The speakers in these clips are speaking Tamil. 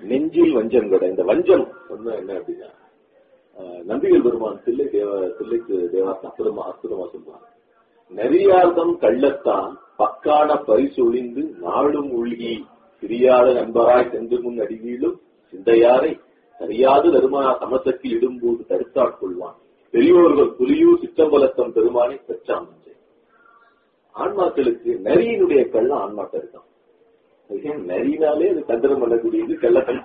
நெஞ்சில் வஞ்சம் கூட இந்த வஞ்சம் சொன்னா என்ன அப்படின்னா ஆஹ், நம்பிகள் பெருமான் தில்லை தேவ தில்லைக்கு தேவாசம் அற்புதமா அற்புதமா சொல்லுவாங்க நெறியார்தம் கள்ளத்தான் பக்கான பரிசொழிந்து நாளும் உள்கி பிரியாத நண்பராய் சென்று முன் அடிவீழும் சிந்தையாரை சரியாது தருமா சமசக்தி இடும்போது தடுத்தாட்கொள்வான் பெரியோர்கள் புலியூர் சிற்றம்பலத்தம் பெருமானை பெற்றான் ஆன்மாக்களுக்கு நரியினுடைய கள்ளம் ஆன்மாக்கள் இருக்கான் ஏன் நரினாலே அது தந்திரம் பண்ணக்கூடியது கள்ளக்கல்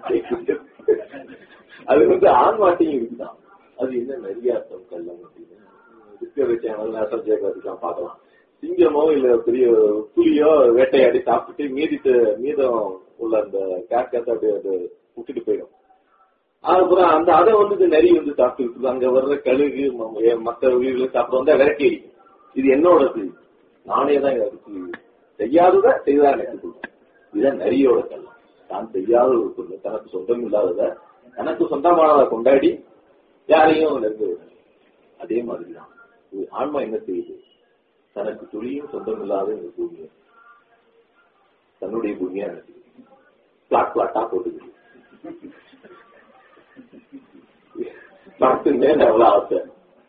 அது வந்து ஆன்மாட்டையும் இருக்குதான் அது என்ன நரியார்த்தம் கள்ளம் அப்படின்னு டிஸ்கவரி சேனல் நேஷனல் ஜியோகிராபிக்லாம் பார்க்கலாம் சிங்கமோ இல்ல பெரிய புலியோ வேட்டையாடி சாப்பிட்டுட்டு மீதிட்டு மீதம் உள்ள அந்த கேட்கத்தை அப்படியே அது விட்டுட்டு போயிடும் அதுக்கப்புறம் அந்த அதை வந்து இந்த நரி வந்து சாப்பிட்டு அங்க வர்ற கழுகு ம- ஏ- மத்த உயிர்களை சாப்பிட வந்தா விரட்டி அடிக்கும் இது என்னோடது நானே தான் அதுக்கு செய்யாதத செய்தா எனக்கு சொல்றேன் இதுதான் நரியோட கல்லம் தான் செய்யாத ஒரு பொருள் தனக்கு சொந்தம் இல்லாதத தனக்கு சொந்தமானதை கொண்டாடி யாரையும் நெருங்க விடணும் அதே மாதிரிதான் இது ஆன்மா என்ன செய்யுது தனக்கு துளியும் சொந்தம் இல்லாத இந்த பூமியை தன்னுடைய பூமியா நினைச்சுக்குது பிளாட் பிளாட்டா போட்டுக்குது பிளாட்டுங்க எவ்வளவு ஆசை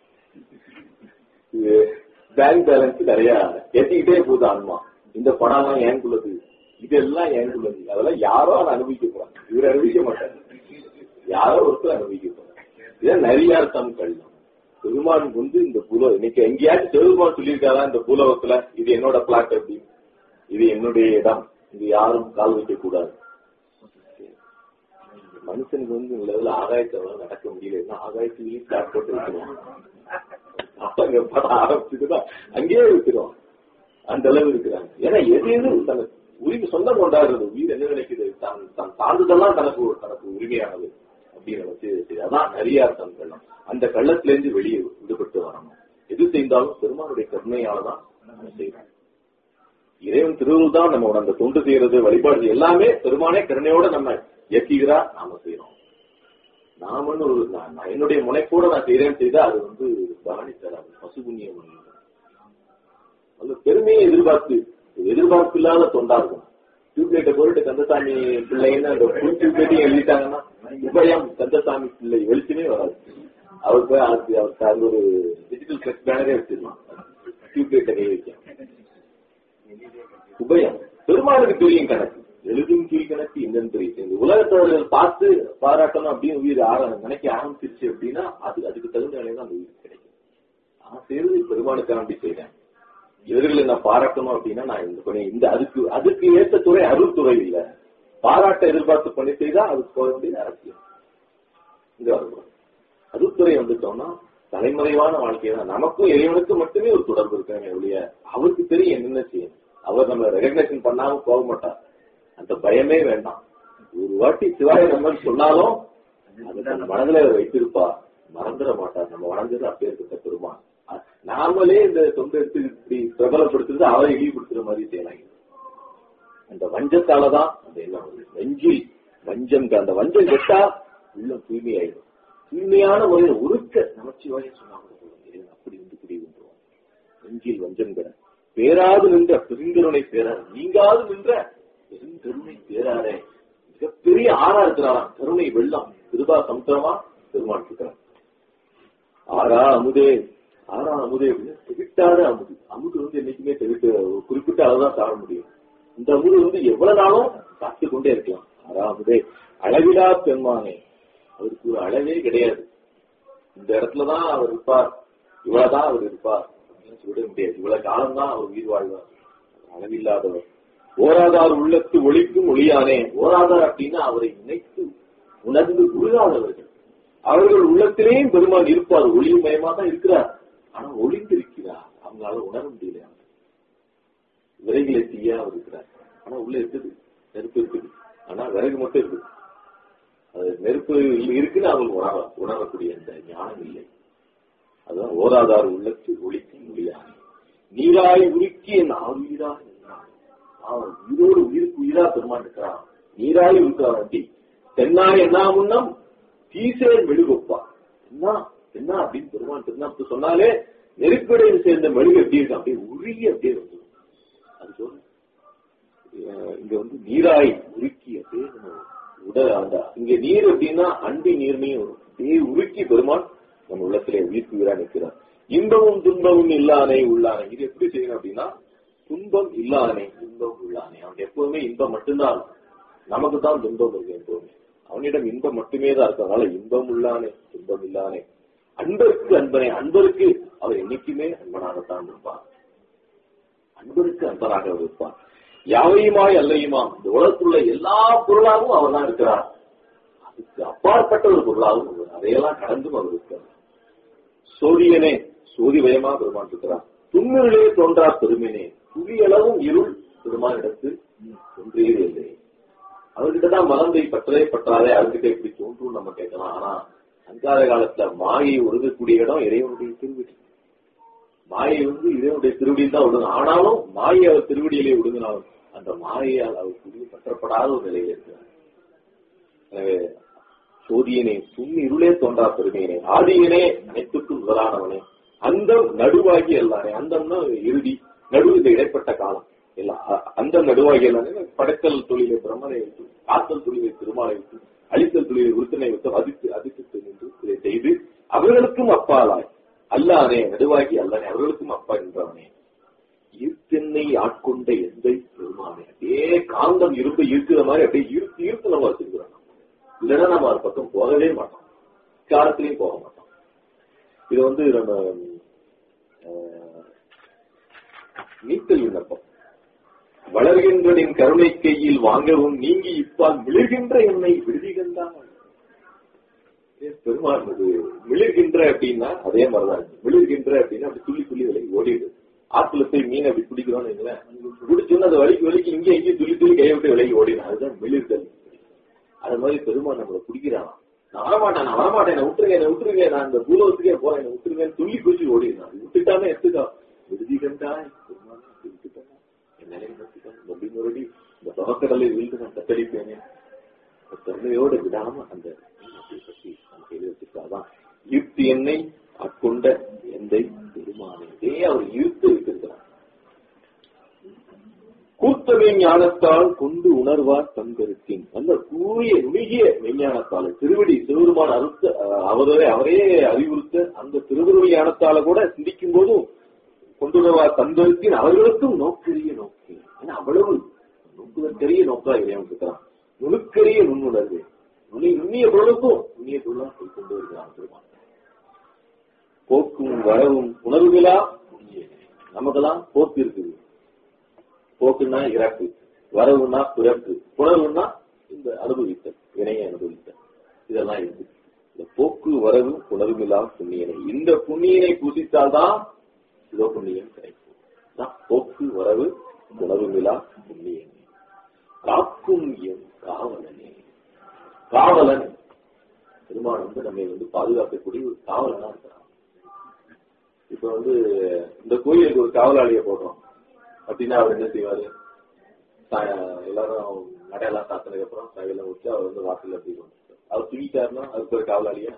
இது பேங்க் பேலன்ஸ் நிறைய ஏத்திக்கிட்டே போகுது ஆன்மா இந்த பணம்லாம் ஏன்குள்ளது இதெல்லாம் ஏன்குள்ளது அதெல்லாம் யாரோ அதை அனுபவிக்க போறாங்க இவர் அனுபவிக்க மாட்டாங்க யாரோ ஒருத்தர் அனுபவிக்க போறாங்க இதான் நிறைய அர்த்தம் கல்லம் பெருமான் வந்து இந்த பூலோ இன்னைக்கு எங்கேயாச்சும் பெருமான் சொல்லியிருக்காரா இந்த பூலோகத்துல இது என்னோட பிளாட் அப்படி இது என்னுடைய இடம் இது யாரும் கால் வைக்க கூடாது மனுஷனுக்கு வந்து இந்த லெவலில் ஆகாயத்துல நடக்க முடியல ஆகாயத்துலயும் பிளாட் போட்டு வைக்கணும் அங்க பட ஆரம்பிச்சுட்டுதான் அங்கேயே விட்டுரும் அந்த அளவு இருக்கிறாங்க ஏன்னா எது எது தனக்கு உரிமை சொந்தம் கொண்டாடுறது உயிர் என்ன நினைக்குது தான் தான் சார்ந்ததெல்லாம் தனக்கு தனக்கு உரிமையானது அப்படின்னு நினைச்சு சரி, அதான் நிறைய அர்த்தம் கள்ளம் அந்த கள்ளத்திலிருந்து வெளியே விடுபட்டு வரணும் எது செய்தாலும் பெருமானுடைய கருணையாலதான் நம்ம செய்யணும் இறைவன் திருவுருள் தான் நம்மளோட அந்த தொண்டு செய்யறது வழிபாடு எல்லாமே பெருமானே கருணையோட நம்ம இயக்குகிறா நாம செய்யறோம் நாமன்னு ஒரு நான் நான் என்னுடைய முனைப்போட நான் செய்யறேன்னு செய்தா அது வந்து பலனை தராது பசுபுண்ணியம் பண்ணி அந்த பெருமையை எதிர்பார்த்து எதிர்பார்ப்பு இல்லாத தொண்டா இருக்கும் டியூப்லைட்டை போட்டு கந்தசாமி பிள்ளைன்னு அந்த ஃபுல் டியூப்லைட்டையும் எழுதிட்டாங்கன்னா உபயம் கந்தசாமி பிள்ளை வெளிச்சமே வராது அவருக்கு அதுக்கு அவருக்கு அது ஒரு டிஜிட்டல் ஃபிளெக்ஸ் பேனரே வச்சிருக்கலாம் டியூப்லைட்டை கை வைக்க உபயம் பெருமாளுக்கு தெரியும் கணக்கு எழுதும் கீழ் கணக்கு என்னன்னு தெரியும் இந்த உலகத்தவர்கள் பார்த்து பாராட்டணும் அப்படின்னு உயிர் ஆர நினைக்க ஆரம்பிச்சிருச்சு அப்படின்னா அது அதுக்கு தகுந்த நிலையில அந்த உயிர் கிடைக்கும் நான் செய்யறது பெருமாளுக்காண்டி செய்றேன் இவர்களை நான் பாராட்டணும் அப்படின்னா நான் இந்த பணி இந்த அதுக்கு அதுக்கு ஏற்ற துறை அருள் துறை இல்ல பாராட்ட எதிர்பார்த்து பணி செய்தா அதுக்கு போக வேண்டியது அரசியல் இங்க வருவோம் அருள்துறை வந்துட்டோம்னா தலைமறைவான வாழ்க்கை தான் நமக்கும் இறைவனுக்கும் மட்டுமே ஒரு தொடர்பு இருக்காங்க ஒழிய அவருக்கு தெரியும் என்னென்ன செய்யும் அவர் நம்ம ரெகக்னேஷன் பண்ணாம போக மாட்டார் அந்த பயமே வேண்டாம் ஒரு வாட்டி சிவாய நம்ம சொன்னாலும் அது தன் மனதில் வைத்திருப்பா மறந்துட மாட்டார் நம்ம வணங்குறது அப்பேற்பட்ட பெருமான் அ- நாமளே இந்த சொந்த எடுத்து இப்படி பிரபலப்படுத்துறது அவரை இழிவுபடுத்துற மாதிரி செய்யலாம் அந்த வஞ்சத்தாலதான் அந்த எண்ணம் வருது. நெஞ்சில் வஞ்சம் அந்த வஞ்சம் கெட்டா உள்ளம் தூய்மையாயிடும் தூய்மையான முறையில் உருக்க நமச்சிவாய சொன்னாங்க இறைவன் அப்படி வந்து குடி வந்துருவான் நெஞ்சில் வஞ்சம் கெட பேராது நின்ற பெருங்கருணை பேராது நீங்காது நின்ற பெருங்கருணை பேராரே மிகப்பெரிய ஆறா இருக்கிறாராம் கருணை வெள்ளம் கிருபா சமுத்திரமா பெருமான் இருக்கிறார் ஆறா அமுதே ஆறா அமுதே அப்படின்னு திவிட்டாத அமுது அமுது வந்து என்னைக்குமே திவிட்டு ஒரு குறிப்பிட்ட அளவுதான் சாட முடியும் இந்த அமுது வந்து எவ்வளவு நாளும் காத்து கொண்டே இருக்கலாம் ஆறா அமுதே அளவிலா பெருமானே அவருக்கு ஒரு அளவே கிடையாது இந்த இடத்துலதான் அவர் இருப்பார் இவ்வளவுதான் அவர் இருப்பார் அப்படின்னு சொல்ல முடியாது இவ்வளவு காலம்தான் அவர் உயிர் வாழ்வார் அளவில்லாதவர் ஓராதார் உள்ளத்து ஒளிக்கும் ஒளியானே ஓராதார் அப்படின்னா அவரை நினைத்து உணர்ந்து உருகாதவர்கள் அவர்கள் உள்ளத்திலேயும் பெருமான் இருப்பார் ஒளிமயமா தான் இருக்கிறார் ஆனா ஒளிந்து இருக்கிறார் அவங்களால உணர முடியல விறகுல தீயா அவர் இருக்கிறார் ஆனா உள்ள இருக்குது நெருப்பு இருக்குது ஆனா விறகு மட்டும் இருக்குது அது நெருப்பு இருக்குன்னு அவங்களுக்கு உணர உணரக்கூடிய அந்த ஞானம் இல்லை அதுதான் ஓராதார் உள்ளத்து ஒளிக்கும் முடியாது நீராய் உருக்கி என் ஆயுராய் அவன் உயிரோடு உயிருக்கு உயிரா பெருமான் இருக்கிறான் நீராய் இருக்கிறான் அப்படி தென்னாய் என்ன முன்னம் தீசேர் மெழுகொப்பா என்ன என்ன அப்படின்னு பெருமான் திருநாப்பு சொன்னாலே நெருக்கடையில் சேர்ந்த மெழுகு எப்படி இருக்கு அப்படியே உருகி அப்படியே வந்துடும் அது சொல்ல அஹ் இங்க வந்து நீராய் உருக்கி அப்படியே நம்ம உடல் அந்த இங்க நீர் அப்படின்னா அன்பி நீர்மையும் வரும். அப்படியே உருக்கி பெருமான் நம்ம உள்ளத்திலே உயிர்ப்புகிறா நிற்கிறார் இன்பமும் துன்பமும் இல்லானே உள்ளானே இது எப்படி செய்யணும் அப்படின்னா துன்பம் இல்லானே இன்பம் உள்ளானே அவன் எப்பவுமே இன்பம் மட்டும்தான் இருக்கும். நமக்கு தான் துன்பம் இருக்கு எப்பவுமே அவனிடம் இன்பம் மட்டுமே தான் இருக்கும் அதனால இன்பம் உள்ளானே துன்பம் இல்லானே அன்பருக்கு அன்பனே அன்பருக்கு அவர் என்னைக்குமே அன்பனாகத்தான் இருப்பார் அன்பருக்கு அன்பராக அவர் இருப்பார் யாவையுமாய் அல்லையுமாம் இந்த உலகத்துள்ள எல்லா பொருளாகவும் அவர் தான் இருக்கிறார் அதுக்கு அப்பாற்பட்ட ஒரு பொருளாகவும் அவர் அதையெல்லாம் கடந்தும் அவர் இருக்கிறார் சோதியனே சோதிவயமா பெருமான் இருக்கிறார் துண்ணிலே தோன்றார் பெருமினே துளியளவும் இருள் பெருமான் இடத்து ஒன்றே இல்லை அவர்கிட்டதான் மலந்தை பற்றவே பற்றாதே அவர்கிட்ட இப்படி தோன்றும் நம்ம கேட்கலாம் ஆனா அஞ்சாத காலத்துல மாயை ஒழுகக்கூடிய இடம் இறைவனுடைய திருவிடி மாயை வந்து இறைவனுடைய திருவடியில் தான் விடுங்க ஆனாலும் மாயை அவர் திருவடியிலே விடுங்கினாலும் அந்த மாயையால் அவர் புரிய பற்றப்படாத ஒரு நிலையில் இருக்கிறார் எனவே சோதியனே துண் இருளே தோன்றா பெருமையனே ஆதியனே அனைத்துக்கும் முதலானவனே அந்தம் நடுவாகி எல்லானே அந்தம்னா இறுதி நடுவு இந்த இடைப்பட்ட காலம் எல்லாம் அ- அந்தம் நடுவாகி எல்லானே படைத்தல் தொழிலை பிரம்மனை வைத்து காத்தல் தொழிலை திருமாலை வைத்து அழித்தல் தொழிலை உருத்தனை வைத்து அதித்து அதித்து நின்று இதை செய்து அவர்களுக்கும் அப்பாலாய் அல்லானே நடுவாகி அல்லானே அவர்களுக்கும் அப்பா என்றவனே ஈர்த்தென்னை ஆட்கொண்ட எந்தை பெருமானே அப்படியே காந்தம் இரும்பு ஈர்க்கிற மாதிரி அப்படியே ஈர்த்து ஈர்த்து நம்ம வச்சிருக்கிறோம் இல்லைன்னா நம்ம அது பக்கம் போகவே மாட்டோம் காலத்திலையும் போக மாட்டோம் இது வந்து நம்ம அஹ், நீத்தல் விண்ணப்பம் வளர்கின்றனின் கருணை கையில் வாங்கவும் நீங்கி இப்பால் மிளர்கின்ற என்னை விடுதிகண்டான் பெருமாள் இது மிளர்கின்ற அப்படின்னா அதே மாதிரிதான் இருக்கு. மிளர்கின்ற அப்படின்னா அப்படி துள்ளி துள்ளி விலகி ஓடிடுது ஆத்துல போய் மீன் அப்படி பிடிக்கிறோம்னு வைங்களேன் பிடிச்சோன்னு அது வலிக்கு வலிக்கு இங்கே இங்கேயும் துள்ளி துள்ளி கையை விட்டு விலகி ஓடிடும் அதுதான் மிளிர்தல் அது மாதிரி பெருமாள் நம்மளை பிடிக்கிறான் நான் வரமாட்டேன் நான் வரமாட்டேன் என்ன விட்டுருங்க என்ன விட்டுருங்க நான் இந்த பூலோகத்துக்கே போறேன் என்ன விட்டுருங்கன்னு துள்ளி குளிச்சு ஓடிடுறான் விட்டுட்டாமே எடுத்துக்கா விடுதி கண்டாய் பெருமாள் அப்படி விட்டுட்டாங்க என் நிலையை நடத்திட்டாங்க மறுபடியும் மறுபடி இந்த தொடக்கடலை வீழ்ந்து நான் தத்தளிப்பேனே அந்த தன்மையோடு விடாம அந்த எண்ணத்தை பற்றி நம்ம கையில் வச்சிருக்காதான் ஈர்த்து என்னை ஆட்கொண்ட எந்தை பெருமானே இதே அவர் ஈர்த்து வைத்திருக்கிறார் கூர்த்த ஞானத்தால் கொண்டு உணர்வார் தங்கருத்தின் அந்த கூறிய நுணுகிய மெய்ஞானத்தால திருவடி சிவருமான அறுத்த அஹ், அவரே அவரே அறிவுறுத்த அந்த திருவருடைய ஞானத்தால கூட சிந்திக்கும் போதும் கொண்டுணர்வார் தங்கருத்தின் அவர்களுக்கும் நோக்கரிய நோக்கி ஏன்னா அவ்வளவு நோக்குதற்கரிய நோக்கா இறைவன் இருக்கிறான் நுணுக்கரிய நுண்ணுணர்வு நுனி நுண்ணிய பொருளுக்கும் நுண்ணிய பொருளாக போய் கொண்டு வருகிறான் பெருமான் போக்கும் வரவும் உணர்வுகளா நமக்கெல்லாம் போக்கு இருக்குது போக்குன்னா இறப்பு வரவுன்னா பிறப்பு புணர்வுன்னா இந்த அனுபவித்தல் வினையை அனுபவித்தல் இதெல்லாம் இருக்கு இந்த போக்கு வரவு புணர்வில்லா புண்ணியனை இந்த புண்ணியனை பூசித்தால்தான் இதோ புண்ணியம் கிடைக்கும் அதான் போக்கு வரவு புணர்வில்லா புண்ணியனை காக்கும் என் காவலனே காவலன் பெருமாள் வந்து நம்மை வந்து பாதுகாக்கக்கூடிய ஒரு காவலனா இருக்கிறான் இப்ப வந்து இந்த கோயிலுக்கு ஒரு காவலாளியை போடுறோம் அப்படின்னா அவர் என்ன செய்வாரு சா- எல்லாரும் நடையெல்லாம் சாத்தினதுக்கு அப்புறம் சாயெல்லாம் வச்சு அவர் வந்து வாசல்ல அப்படி கொண்டு வருவார். அவர் தூங்கிட்டாருன்னா அதுக்கு ஒரு காவலாளியா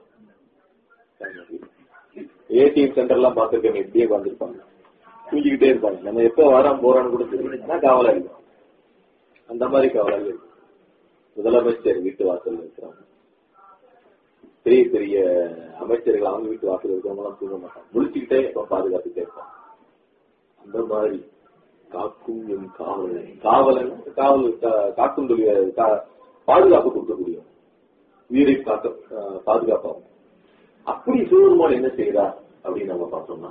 ஏடிஎம் சென்டர் எல்லாம் பார்த்திருக்கேன் இப்படியே உட்காந்துருப்பாங்க தூங்கிக்கிட்டே இருப்பாங்க நம்ம எப்ப வரோம் போறோம்னு கூட தெரியும் ஆனா காவலாளி தான். அந்த மாதிரி காவலாளி இருக்கு முதலமைச்சர் வீட்டு வாசல்ல இருக்கிறாங்க பெரிய பெரிய அமைச்சர்கள் அவங்க வீட்டு வாசல் இருக்கிறவங்க எல்லாம் தூங்க மாட்டாங்க முழிச்சுக்கிட்டே எப்ப பாதுகாத்துட்டே இருப்பாங்க அந்த மாதிரி காக்கும் என் காவலன் காவலன் காவல் கா- காக்கும் தொழில் கா- பாதுகாப்பு கொடுக்கக்கூடியவன் உயிரை காக்க அஹ், பாதுகாப்பாகும் அப்படி சிவபெருமான் என்ன செய்கிறார் அப்படின்னு நம்ம பார்த்தோம்னா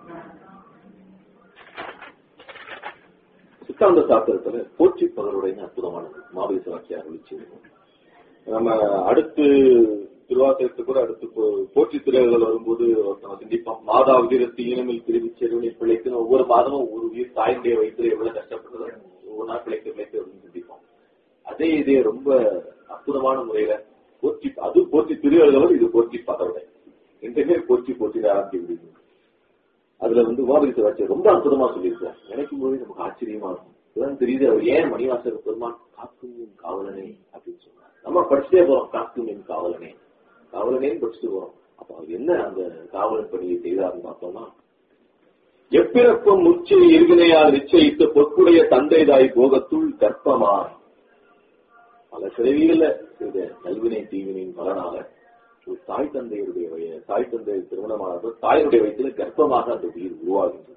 சித்தாந்த சாஸ்திரத்துல போற்றி பகருடைய அற்புதமானது மாபேச வாக்கியாக அருளிச்சிருக்கோம் நம்ம அடுத்து திருவாசகத்துக்கு கூட அடுத்து போ- போற்றி திரைகள் வரும்போது நம்ம சிந்திப்போம் மாதா உதிரத்து ஈனமில் திரும்பி செருவினை பிழைத்து ஒவ்வொரு மாதமும் ஒரு உயிர் தாயுடைய வயிற்று எவ்வளவு கஷ்டப்படுறது ஒவ்வொரு நாள் பிழைத்து பிழைத்து அப்படின்னு சிந்திப்போம் அதே இதே ரொம்ப அற்புதமான முறையில போற்றி அது போற்றி திருவள்ளுவர் இது போற்றி பகருடை ரெண்டுமே போற்றி போற்றி ஆரம்பிக்க முடியும் அதுல வந்து உபாபரித்த வாட்சியர் ரொம்ப அற்புதமா சொல்லியிருக்கார் நினைக்கும் போது நமக்கு ஆச்சரியமா இருக்கும் இதுதான் தெரியுது அவர் ஏன் மணிவாசர் பெருமான் காக்கும் என் காவலனே அப்படின்னு சொன்னார் நம்ம படிச்சுட்டே போறோம் காக்கும் என் காவலனே காவலனேன்னு படிச்சுட்டு போறோம் அப்ப அவர் என்ன அந்த காவலன் பணியை செய்தார்னு பார்த்தோம்னா எப்பிறப்பும் முச்சை இருவினையால் நிச்சயித்த பொற்குடைய தந்தைதாய் போகத்துள் கர்ப்பமாய் பல பிறவிகள்ல செய்த நல்வினை தீவினையின் பலனாக ஒரு தாய் தந்தையுடைய வய- தாய் தந்தை திருமணமானது தாயுடைய வயிற்றுல கர்ப்பமாக அந்த உயிர் உருவாகின்றது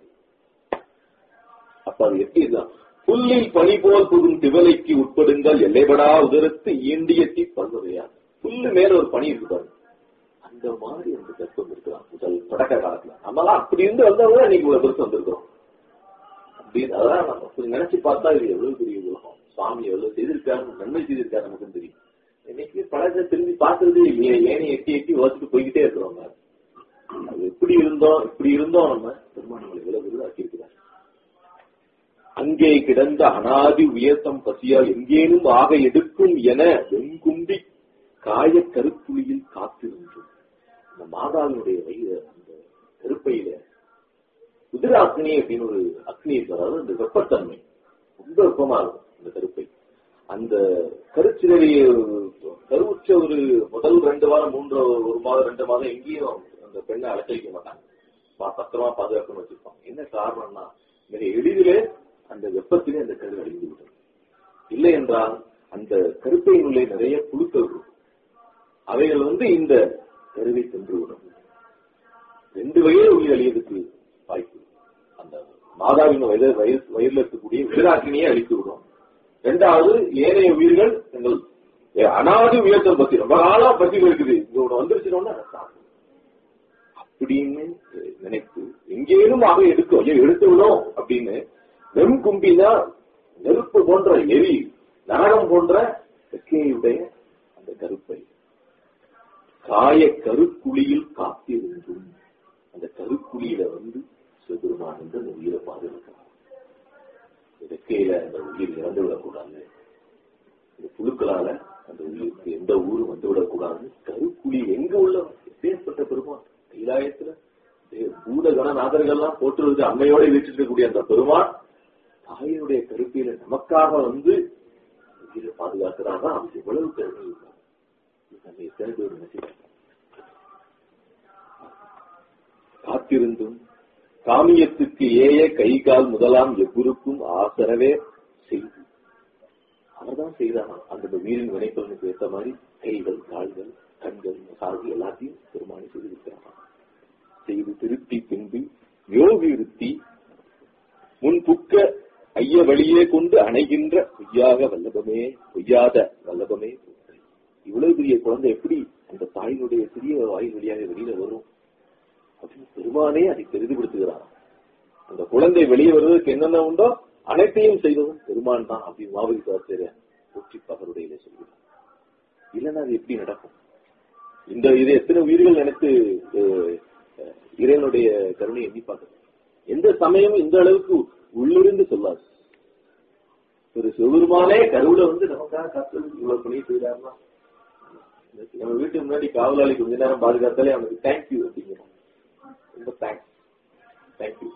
அப்ப அது எப்படி தான் புல்லில் பனி போல் புகும் திவலைக்கு உட்படுங்கள் எல்லைபடா உதரத்து ஈண்டியத்தி பல்வகையார் புல்லு மேல ஒரு பனி இருக்கு பாருங்க அந்த மாதிரி அந்த கர்ப்பம் இருக்கலாம் முதல் தொடக்க காலத்துல நம்மலாம் அப்படி இருந்து வந்தவங்க இன்னைக்கு இவ்வளவு பெருசு வந்திருக்கிறோம் அப்படின்னு அதான் நம்ம கொஞ்சம் நினைச்சு பார்த்தா இது எவ்வளவு பெரிய உலகம் சுவாமி எவ்வளவு செய்திருக்காரு நன்மை செய்திருக்காரு நமக்கு தெரியும் இன்னைக்கு பழத்தை திரும்பி பார்த்தது இல்லையே ஏனி எட்டி எட்டி ஓசிட்டு போய்கிட்டே இருக்கிறோம் அது எப்படி இருந்தோம் இப்படி இருந்தோம் நம்ம பெருமானங்களை எவ்வளவு விருதாக்கி இருக்கிறார் அங்கே கிடந்த அனாதி உயர்த்தம் பசியால் எங்கேனும் ஆக எடுக்கும் என வெண்கும்பி காய கருப்புளியில் காத்திருந்தோம் அந்த மாதாவினுடைய வயிறு அந்த கருப்பையில குதிர அக்னி அப்படின்னு ஒரு அக்னி இருக்கு அதாவது அந்த வெப்பத்தன்மை ரொம்ப வெப்பமா இருக்கும் அந்த கருப்பை அந்த கருச்சிலைய கருவுற்ற ஒரு முதல் ரெண்டு வாரம் மூன்று ஒரு மாதம் ரெண்டு மாதம் எங்கேயும் அந்த பெண்ணை அலக்கழிக்க மாட்டாங்க பா- பத்திரமா பாதுகாக்கணும்னு வச்சிருப்பாங்க என்ன காரணம்னா மிக எளிதிலே அந்த வெப்பத்திலே அந்த கரு அழிந்து விடும் இல்லை என்றால் அந்த கருப்பையினுள்ளே நிறைய புழுக்கள் இருக்கும் அவைகள் வந்து இந்த கருவை சென்றுவிடும் ரெண்டு வகையில உயிர் அழியதுக்கு வாய்ப்பு அந்த மாதாவின் வயது வயிறு வயிறுல இருக்கக்கூடிய விராக்கினியை அழித்து விடும் இரண்டாவது ஏனைய உயிர்கள் எங்கள் அனாதி உயர்த்தல் பத்தி ரொம்ப காலா பசிகள் இருக்குது இங்க ஒண்ணு வந்துருச்சுனோன்னா அதை சாப்பிடும். அப்படின்னு நினைத்து எங்கேனும் ஆக எடுக்கும் ஐயோ எடுத்து விடும் அப்படின்னு வெறும் கும்பினா நெருப்பு போன்ற எரி நரகம் போன்ற வெக்கையுடைய அந்த கருப்பை காய கருக்குழியில் காத்திருந்தும் அந்த கருக்குழியில வந்து சிவபெருமான் வந்து அந்த உயிரை பாதுகாக்கிறார் இறக்கையில அந்த உயிர் இறந்து விடக்கூடாது இந்த புழுக்களால அந்த உயிருக்கு எந்த ஊரும் வந்து விடக்கூடாது கருக்குழி எங்க உள்ள பேர்பட்ட பெருமான் கைலாயத்துல தே- பூத கணநாதர்கள்லாம் போற்றுவது அம்மையோட வீற்றிருக்கக்கூடிய அந்த பெருமான் தாயினுடைய கருப்பில நமக்காக வந்து உயிரை பாதுகாக்கிறாங்க அது எவ்வளவு பெருமை இருக்கும். இது நம்ம எத்தனை பேர் நினைச்சிருக்கோம் காத்திருந்தும் காமியத்துக்கு ஏய கை கால் முதலாம் எவ்வுருக்கும் ஆசரவே செய்து அவர்தான் செய்தாராம் அந்த உயிரின் வினைப்பலனுக்கு ஏற்ற மாதிரி கைகள் கால்கள் கண்கள் சாதி எல்லாத்தையும் பெருமானி செய்து இருக்கிறாராம் செய்து திருத்தி பின்பு யோகி இருத்தி முன் புக்க ஐய வழியே கொண்டு அணைகின்ற பொய்யாக வல்லபமே பொய்யாத வல்லபமே போற்றி. இவ்வளவு பெரிய குழந்தை எப்படி அந்த தாயினுடைய சிறிய வாயில் வழியாக வெளியில வரும் அப்படின்னு பெருமானே அதை பெரிதுபடுத்துகிறார் அந்த குழந்தை வெளியே வருவதற்கு என்னென்ன உண்டோ அனைத்தையும் செய்ததும் பெருமான் தான் அப்படி மாவதி சாஸ்திர ஒற்றி பகருடைய சொல்கிறார் இல்லைன்னா அது எப்படி நடக்கும் இந்த இது எத்தனை உயிர்கள் நினைத்து அஹ், அஹ், இறைவனுடைய கருணை எண்ணி பார்க்கணும் எந்த சமயமும் இந்த அளவுக்கு உள்ளிருந்து சொல்லாது ஒரு சிவபெருமானே கருவுல வந்து நமக்காக காத்து இவ்வளவு பணி செய்தாருன்னா நம்ம வீட்டுக்கு முன்னாடி காவலாளி கொஞ்ச நேரம் பாதுகாத்தாலே அவனுக்கு தேங்க்யூ அப்படிங்கிறோம் ரொம்ப தேங்க்ஸ் தேங்க்யூ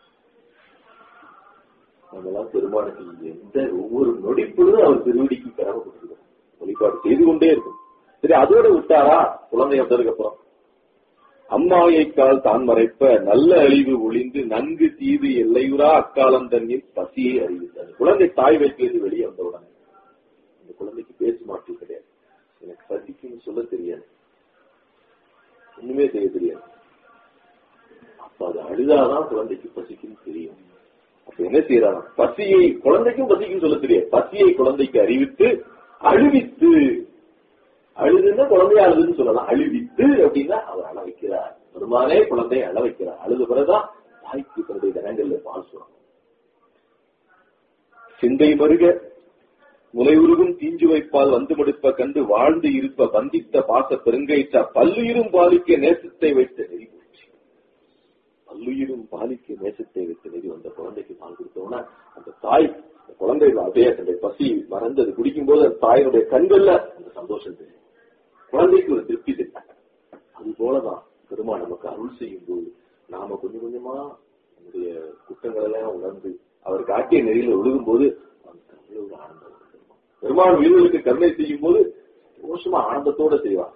நம்மளாம் பெருமானுக்கு எந்த ஒவ்வொரு நொடிப்பொழுதும் அவர் திருவடிக்கு கடமைப்பட்டிருக்கோம் வழிபாடு செய்து கொண்டே இருக்கும் சரி அதோட விட்டாரா குழந்தை வந்ததுக்கு அப்புறம் அம்மாயைக்கால் தான் மறைப்ப நல்ல அழிவு ஒளிந்து நன்கு தீது எல்லையுறா அக்காலம் தண்ணீர் பசியை அறிவித்தார் குழந்தை தாய் வயிற்றிலிருந்து வெளியே வந்தவுடனே அந்த குழந்தைக்கு பேச்சு மாற்று கிடையாது எனக்கு பசிக்குன்னு சொல்ல தெரியாது ஒண்ணுமே செய்ய தெரியாது அப்ப அது அழுதாதான் குழந்தைக்கு பசிக்குன்னு தெரியும் அப்ப என்ன செய்யறாங்க பசியை குழந்தைக்கும் பசிக்கும் சொல்ல தெரியாது பசியை குழந்தைக்கு அறிவித்து அழுவித்து அழுதுன்னா குழந்தைய அழுதுன்னு சொல்லலாம் அழுவித்து அப்படின்னா அவர் அழ வைக்கிறார் பெருமானே குழந்தையை அழ வைக்கிறார் அழுது பிறகுதான் தாய்க்கு தன்னுடைய தினங்கள்ல பால் சொல்லணும் சிந்தை மருக முலையுருகும் தீஞ்சு வைப்பால் வந்து முடிப்ப கண்டு வாழ்ந்து இருப்ப வந்தித்த பாச பெருங்கயிற்ற பல்லுயிரும் பாலிக்க நேசத்தை வைத்த நெறி போச்சு பல்லுயிரும் பாலிக்க நேசத்தை வைத்த நெறி வந்த குழந்தைக்கு பால் கொடுத்தோம்னா அந்த தாய் அந்த குழந்தை அப்படியே தன்னுடைய பசி மறந்து அது குடிக்கும் போது அந்த தாயினுடைய கண்கள்ல அந்த சந்தோஷம் தெரியும் குழந்தைக்கு ஒரு திருப்தி தெரியும் அது போலதான் பெருமாள் நமக்கு அருள் செய்யும் போது நாம கொஞ்சம் கொஞ்சமா நம்முடைய குற்றங்கள் எல்லாம் உணர்ந்து அவர் காட்டிய நெறியில ஒழுகும் போது நமக்கு அவ்வளவு ஒரு ஆனந்தம் வரும் பெருமாள். பெருமாள் வீரர்களுக்கு கருணை செய்யும் போது ரோஷமா ஆனந்தத்தோட செய்வார்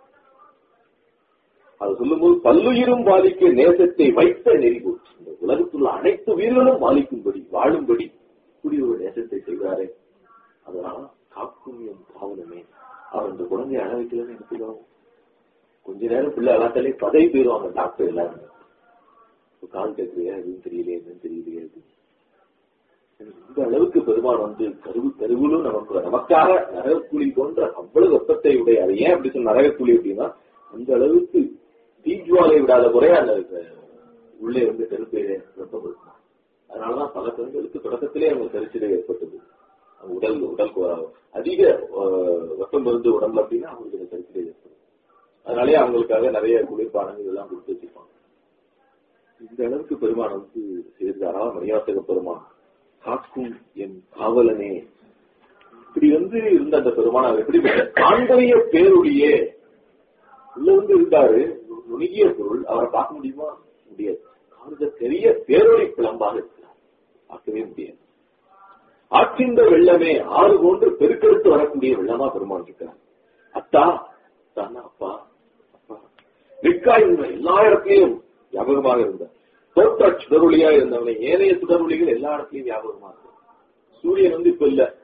அது சொல்லும்போது பல்லுயிரும் பாதிக்க நேசத்தை வைத்த நெறி போச்சு இந்த உலகத்துள்ள அனைத்து உயிர்களும் பாதிக்கும்படி வாழும்படி கூடிய ஒரு நேசத்தை செய்வாரே அதனால காக்கும் என் குழந்தைய அழ வைக்கலன்னு எடுத்துக்கணும் கொஞ்ச நேரம் பிள்ளை அழாத்தாலே பதவி போயிருவாங்க டாக்டர் எல்லாருமே இப்ப கால் கேட்கலையா எதுவும் தெரியலையே என்னன்னு தெரியலையே அது இந்த அளவுக்கு பெருமான் வந்து கருவு கருவிலும் நமக்கு நமக்காக நரகக்கூலி போன்ற அவ்வளவு வெப்பத்தை உடைய அது ஏன் அப்படி சொன்ன நரகக்கூலி அப்படின்னா அந்த அளவுக்கு தீஜ்வாலை விடாத குறைய அந்த உள்ளே இருந்து கருப்பை வெப்பப்படுத்தணும் அதனாலதான் பல பெண்களுக்கு தொடக்கத்திலே அவங்க கருச்சிலை ஏற்பட்டது அவங்க உடல் உடல் கு- அதிக அஹ், வெப்பம் இருந்து உடம்புல அப்படின்னா அவங்களுக்கு இந்த கருச்சிலை ஏற்படும் அதனாலே அவங்களுக்காக நிறைய குளிர்பானங்கள் இதெல்லாம் கொடுத்து வச்சிருப்பாங்க இந்த அளவுக்கு பெருமான் வந்து சேர்ந்தாரா மணியாசக பெருமான் காக்கும் என் காவலனே இப்படி வந்து இருந்த அந்த பெருமான் அவர் எப்படி காண்பறிய பேருடைய உள்ள வந்து இருந்தாரு நுணுகிய பொருள் அவரை பார்க்க முடியுமா முடியாது காண்க பெரிய பேரொளி பிளம்பாக இருக்கிறார் பார்க்கவே முடியாது ஆற்றிந்த வெள்ளமே ஆறு போன்று பெருக்கெடுத்து வரக்கூடிய வெள்ளமா பெருமான் இருக்கிறார் அத்தா தானா அப்பா அப்பா மிக்காய் எல்லா இடத்துலயும் ஞாபகமாக இருந்தார் தோற்ற சுடரொளியா இருந்தவனை ஏனைய சுடரொளிகள் எல்லா இடத்துலயும் ஞாபகமா இருக்கும் சூரியன் வந்து இப்ப இல்ல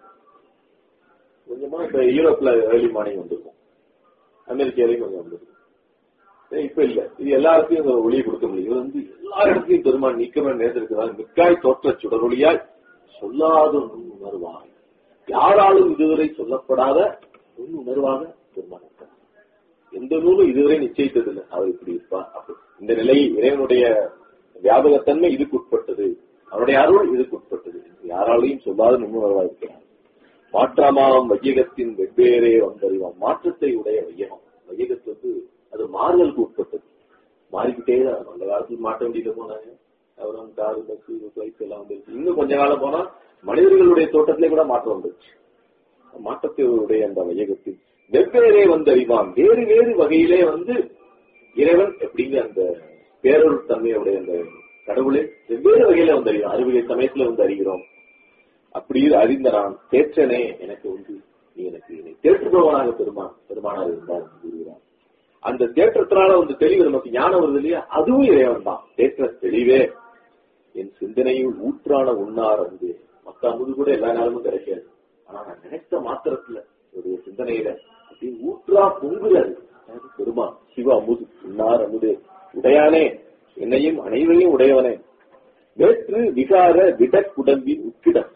கொஞ்சமா இப்ப யூரோப்ல ஏர்லி மார்னிங் வந்திருக்கும் அமெரிக்காலையும் கொஞ்சம் வந்திருக்கும் ஏன் இப்ப இல்ல இது எல்லா இடத்துலயும் இந்த ஒளியை கொடுக்க முடியும் இது வந்து எல்லா இடத்துலயும் பெருமான் நீக்கமே நேர்ந்திருக்கிறார் மிக்காய் தோற்ற சுடரொளியாய் சொல்லாத உணர்வாய் யாராலும் இதுவரை சொல்லப்படாத உணர்வாக பெருமான் இருக்கிறார் எந்த நூலும் இதுவரை நிச்சயித்ததில்லை அவர் இப்படி இருப்பார் அப்படி இந்த நிலை இறைவனுடைய வியாபகத்தன்மை இதுக்குட்பட்டது அவருடைய அருள் இதுக்குட்பட்டது யாராலையும் சொல்லாத நுண்ணுணர்வா இருக்கிறார் மாற்றமாம் வையகத்தின் வெவ்வேறே வந்தறிவாம் மாற்றத்தை உடைய வையகம் வையகத்து வந்து அது மாறுதலுக்கு உட்பட்டது மாறிக்கிட்டே தான் இருக்கும். அந்த காலத்தில் மாட்ட வேண்டியது போனாங்க அப்புறம் காரு பஸ் ஃபிளைட் எல்லாம் வந்துருச்சு இன்னும் கொஞ்ச காலம் போனா மனிதர்களுடைய தோட்டத்திலே கூட மாற்றம் வந்துருச்சு மாற்றத்தை உடைய அந்த வையகத்தில் வெவ்வேறே வந்து அறிவான் வேறு வேறு வகையிலே வந்து இறைவன் எப்படிங்கிற அந்த பேரொருள் தன்மையுடைய அந்த கடவுளை வெவ்வேறு வகையில வந்து அறிவோம் அறுவகை சமயத்துல வந்து அறிகிறோம் அப்படி அறிந்த நான் தேற்றனே எனக்கு வந்து நீ எனக்கு என்னை தேற்றுபவனாக பெருமான் பெருமானார் இருந்தார் என்று கூறுகிறார் அந்த தேற்றத்தினால வந்து தெளிவு நமக்கு ஞானம் வருது இல்லையா அதுவும் இறைவன் தான் தேற்ற தெளிவே என் சிந்தனையில் ஊற்றான உண்ணார் அன்பு மத்த அமுது கூட எல்லா நாளும் கிடைக்காது ஆனா நான் நினைத்த மாத்திரத்துல என்னுடைய சிந்தனையில அப்படி ஊற்றா பொங்குறது அது பெருமான் சிவ அமுது உண்ணார் அமுது உடையானே என்னையும் அனைவரையும் உடையவனே வேற்று விகார விடக்குடம்பின் உட்கிடப்ப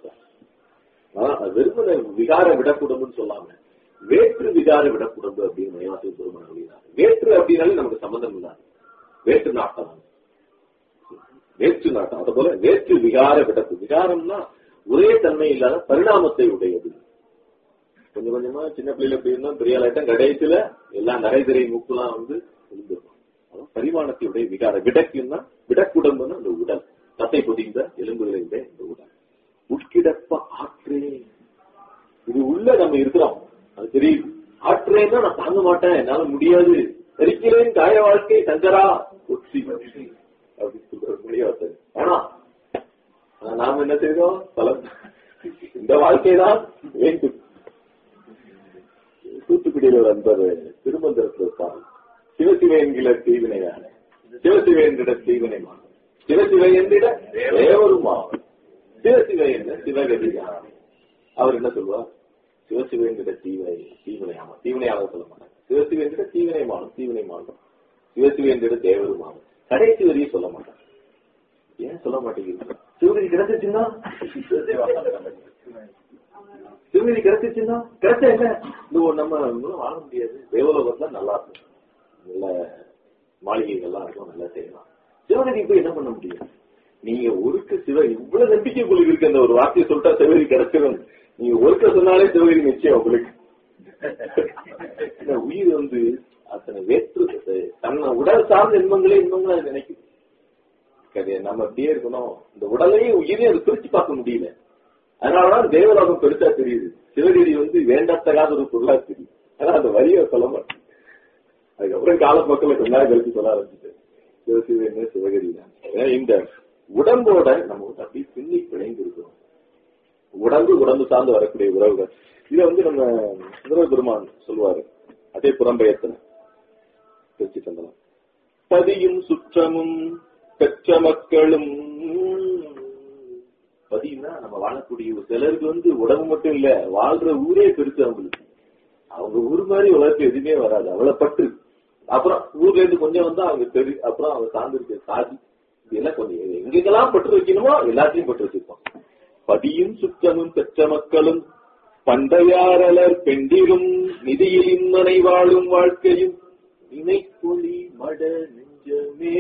வெறுமன விகார விடக்குடம்புன்னு சொல்லாம வேற்று விகார விடக்குடம்பு அப்படின்னு மணிவாசல் பெருமான் சொல்லினார் வேற்று அப்படின்னாலே நமக்கு சம்பந்தம் இல்லாது வேற்று நாட்டம் வேற்று நாட்டம் அது போல வேற்று விகார விடப்பு விகாரம்னா ஒரே தன்மை இல்லாத பரிணாமத்தை உடையது கொஞ்சம் கொஞ்சமா சின்ன பிள்ளைல எப்படி இருந்தோம் பெரிய ஆளாட்டம் கடைசியில எல்லாம் நரைதிரை மூக்குலாம் வந்து விழுந்துருக்கும் அதான் பரிமாணத்தையுடைய விகார விடக்குன்னா விடக்குடம்புன்னா அந்த உடல் தத்தை பொதிந்த எலும்புகளை விட இந்த உடல் உட்கிடப்ப ஆற்றே இது உள்ள நம்ம இருக்கிறோம் அது தெரியுது ஆற்றேன்னா நான் தாங்க மாட்டேன் என்னால முடியாது தரிக்கிறேன் காய வாழ்க்கை சங்கரா ஒற்றி மனுஷி அப்படின்னு சொல்ற முடியாது ஆனா ஆனா நாம் என்ன செய்தோம் பலம் இந்த வாழ்க்கை தான் வேண்டும் தூத்துக்குடியில் ஒரு அன்பர் திருமந்திரத்தில் இருப்பார் சிவசிவ என்கிற தீவினையான சிவசிவ என்கிற தீவினைமான சிவசிவ என்றிட தேவருமாவன் சிவசிவ என்ற சிவகதியான அவர் என்ன சொல்வார் சிவசிவ என்கிற தீவினை தீவினையாமா தீவினையாக சொல்ல மாட்டாங்க சிவசிவ என்கிற தீவினைமானம் தீவினைமானம் சிவசிவ என்கிற தேவருமானம் கடைசி வரையும் சொல்ல மாட்டாங்க ஏன் சொல்ல மாட்டேங்குது சிவகதி கிடைச்சிச்சுன்னா சிவகதி கிடைச்சிச்சுன்னா கிடைச்ச என்ன இந்த ஒரு நம்ம இன்னும் வாழ முடியாது தேவலோகத்துல நல்லா இருக்கும் நல்ல மாளிகைகள்லாம் இருக்கும் நல்லா செய்யலாம் சிவகதி போய் என்ன பண்ண முடியும் நீங்க ஒருக்க சிவ இவ்வளவு நம்பிக்கை உங்களுக்கு இருக்கு அந்த ஒரு வார்த்தையை சொல்லிட்டா சிவகதி கிடைச்சிடும் நீங்க ஒருக்க சொன்னாலே சிவகதி நிச்சயம் உங்களுக்கு இந்த உயிர் வந்து அத்தனை வேற்று தன்னை உடல் சார்ந்த இன்பங்களே இன்பங்களா அது நினைக்குது சரி, நம்ம அப்படியே இருக்கணும் இந்த உடலையும் உயிரையும் அது பிரிச்சு பார்க்க முடியல அதனாலதான் தேவலோகம் பெருசா தெரியுது சிவகிரி வந்து வேண்டத்தகாத ஒரு பொருளா தெரியும் ஆனா அந்த வரியை சொல்ல மாட்டேன் அதுக்கப்புறம் காலப்போக்கில் கொஞ்ச நாள் கழிச்சு சொல்ல ஆரம்பிச்சுட்டு சிவசிவன்னு சிவகிரி தான் ஏன்னா இந்த உடம்போட நம்ம வந்து அப்படியே பின்னி பிணைந்து இருக்கிறோம் உடம்பு உடம்பு சார்ந்து வரக்கூடிய உறவுகள் இதை வந்து நம்ம சுந்தர பெருமான் சொல்லுவாரு அதே புறம்பெயர்த்தன திருச்சி சந்தனம் பதியும் சுற்றமும் பெற்ற மக்களும் பதினா நம்ம வாழக்கூடிய ஒரு சிலருக்கு வந்து உடம்பு மட்டும் இல்ல வாழ்ற ஊரே பெருசு அவங்களுக்கு அவங்க அவங்க ஊர் மாதிரி உலகத்துல எதுவுமே வராது அவ்வளவு பற்று அப்புறம் ஊர்ல இருந்து கொஞ்சம் வந்தா அவங்க தெரு அப்புறம் அவங்க சார்ந்திருக்க சாதி இதெல்லாம் கொஞ்சம் எங்கெங்கெல்லாம் பற்று வைக்கணுமோ எல்லாத்தையும் பற்று வச்சிருப்போம் பதியும் சுற்றமும் பெற்ற மக்களும் பண்டையாரலர் பெண்டிரும் நிதியில் இன்மனை வாழும் வாழ்க்கையும் நினைப்பொழி மட நெஞ்சமே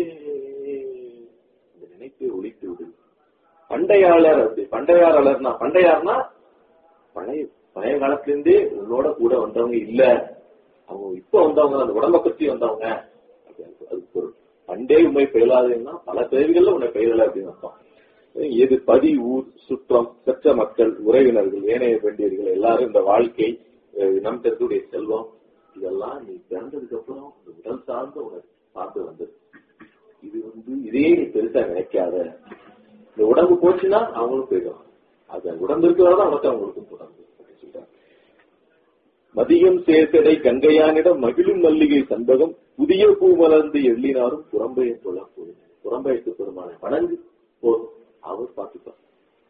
இந்த நினைப்பை ஒழித்து விடு பண்டையாளர் அப்படி பண்டையாளர்னா பண்டையார்னா பழைய பழைய காலத்துல இருந்தே உன்னோட கூட வந்தவங்க இல்ல அவங்க இப்ப வந்தவங்க அந்த உடம்ப பத்தி வந்தவங்க அப்படின்னு அது பொருள் பண்டே உண்மை பெயலாதுன்னா பல பிறவிகள்ல உன்னை பெயரல அப்படின்னு அர்த்தம் எது பதி ஊர் சுற்றம் பெற்ற மக்கள் உறவினர்கள் ஏனைய வேண்டியவர்கள் எல்லாரும் இந்த வாழ்க்கை அஹ் நம் பெறக்கூடிய செல்வம் இதெல்லாம் நீ பிறந்ததுக்கு அப்புறம் இந்த உடல் சார்ந்த உனக்கு சார்ந்து வந்தது இது வந்து இதே நீ பெருசா நினைக்காத இந்த உடம்பு போச்சுன்னா அவங்களும் போயிடுவாங்க அது உடம்பு இருக்கிறதா உனக்கு அவங்களுக்கும் தொடர்ந்து அப்படின்னு சொல்றாங்க மதியம் சேர்த்தடை கங்கையானிடம் மகிழும் மல்லிகை சண்பகம் புதிய பூ மலர்ந்து எள்ளினாரும் புறம்பையை சொல்ல போதும் புறம்பயத்து பெருமான வணங்கு போதும் அவர் பார்த்துப்பார்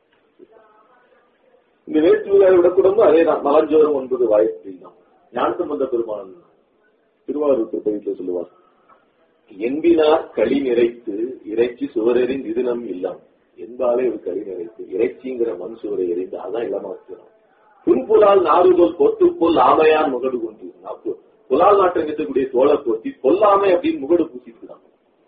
இந்த வேற்றுமையை விடக்கூடாது அதேதான் மலஞ்சோறும் ஒன்பது வாய்ப்பு தான் ஞானசம்பந்த பெருமான் திருவாரூர் திருப்பதியில் சொல்லுவார் என்பினார் களி நிறைத்து இறைச்சி சுவரெறின் இது நம் இல்லம் என்பாலே ஒரு களி நிறைத்து இறைச்சிங்கிற மண் சுவரை எறிந்து அதான் இல்லமா வச்சுக்கணும் புன்புலால் நாறுதோல் பொத்துப்போல் ஆமையான் முகடு கொண்டு அப்போ புலால் நாட்டம் இருக்கக்கூடிய தோலை போத்தி பொல்லாமை அப்படின்னு முகடு பூசிட்டு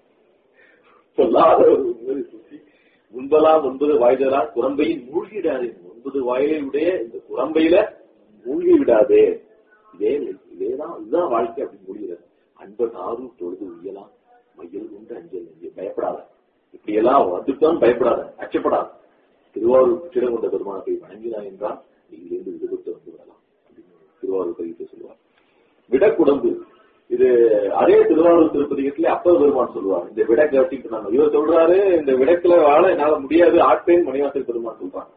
பொல்லாத ஒரு முகடு பூசி முன்பலாம் ஒன்பது வாய்தலா குரம்பையில் மூழ்கிடாதே ஒன்பது வாயிலுடைய இந்த குரம்பையில மூழ்கி விடாதே இதே இதேதான் இதுதான் வாழ்க்கை அப்படின்னு முடிகிறது அன்பன் ஆறும் தொழுது உயலாம் மையல் உண்டு அஞ்சல் நெஞ்சு பயப்படாத இப்படி எல்லாம் வந்துட்டான் பயப்படாத அச்சப்படாத திருவாரூர் சிறகுண்ட பெருமானத்தை வணங்கினான் என்றால் நீங்கிலிருந்து விடுபட்டு வந்து விடலாம் அப்படின்னு திருவாரூர் பதிவு சொல்லுவார் விடக்குடம்பு இது அதே திருவாரூர் திருப்பதிகத்துல அப்பர் பெருமான் சொல்லுவார் இந்த விட கட்டிட்டு நாங்க இவர் சொல்றாரு இந்த விடக்குல வாழ என்னால முடியாது ஆட்பேன் மணிவாசல் பெருமான் சொல்றாங்க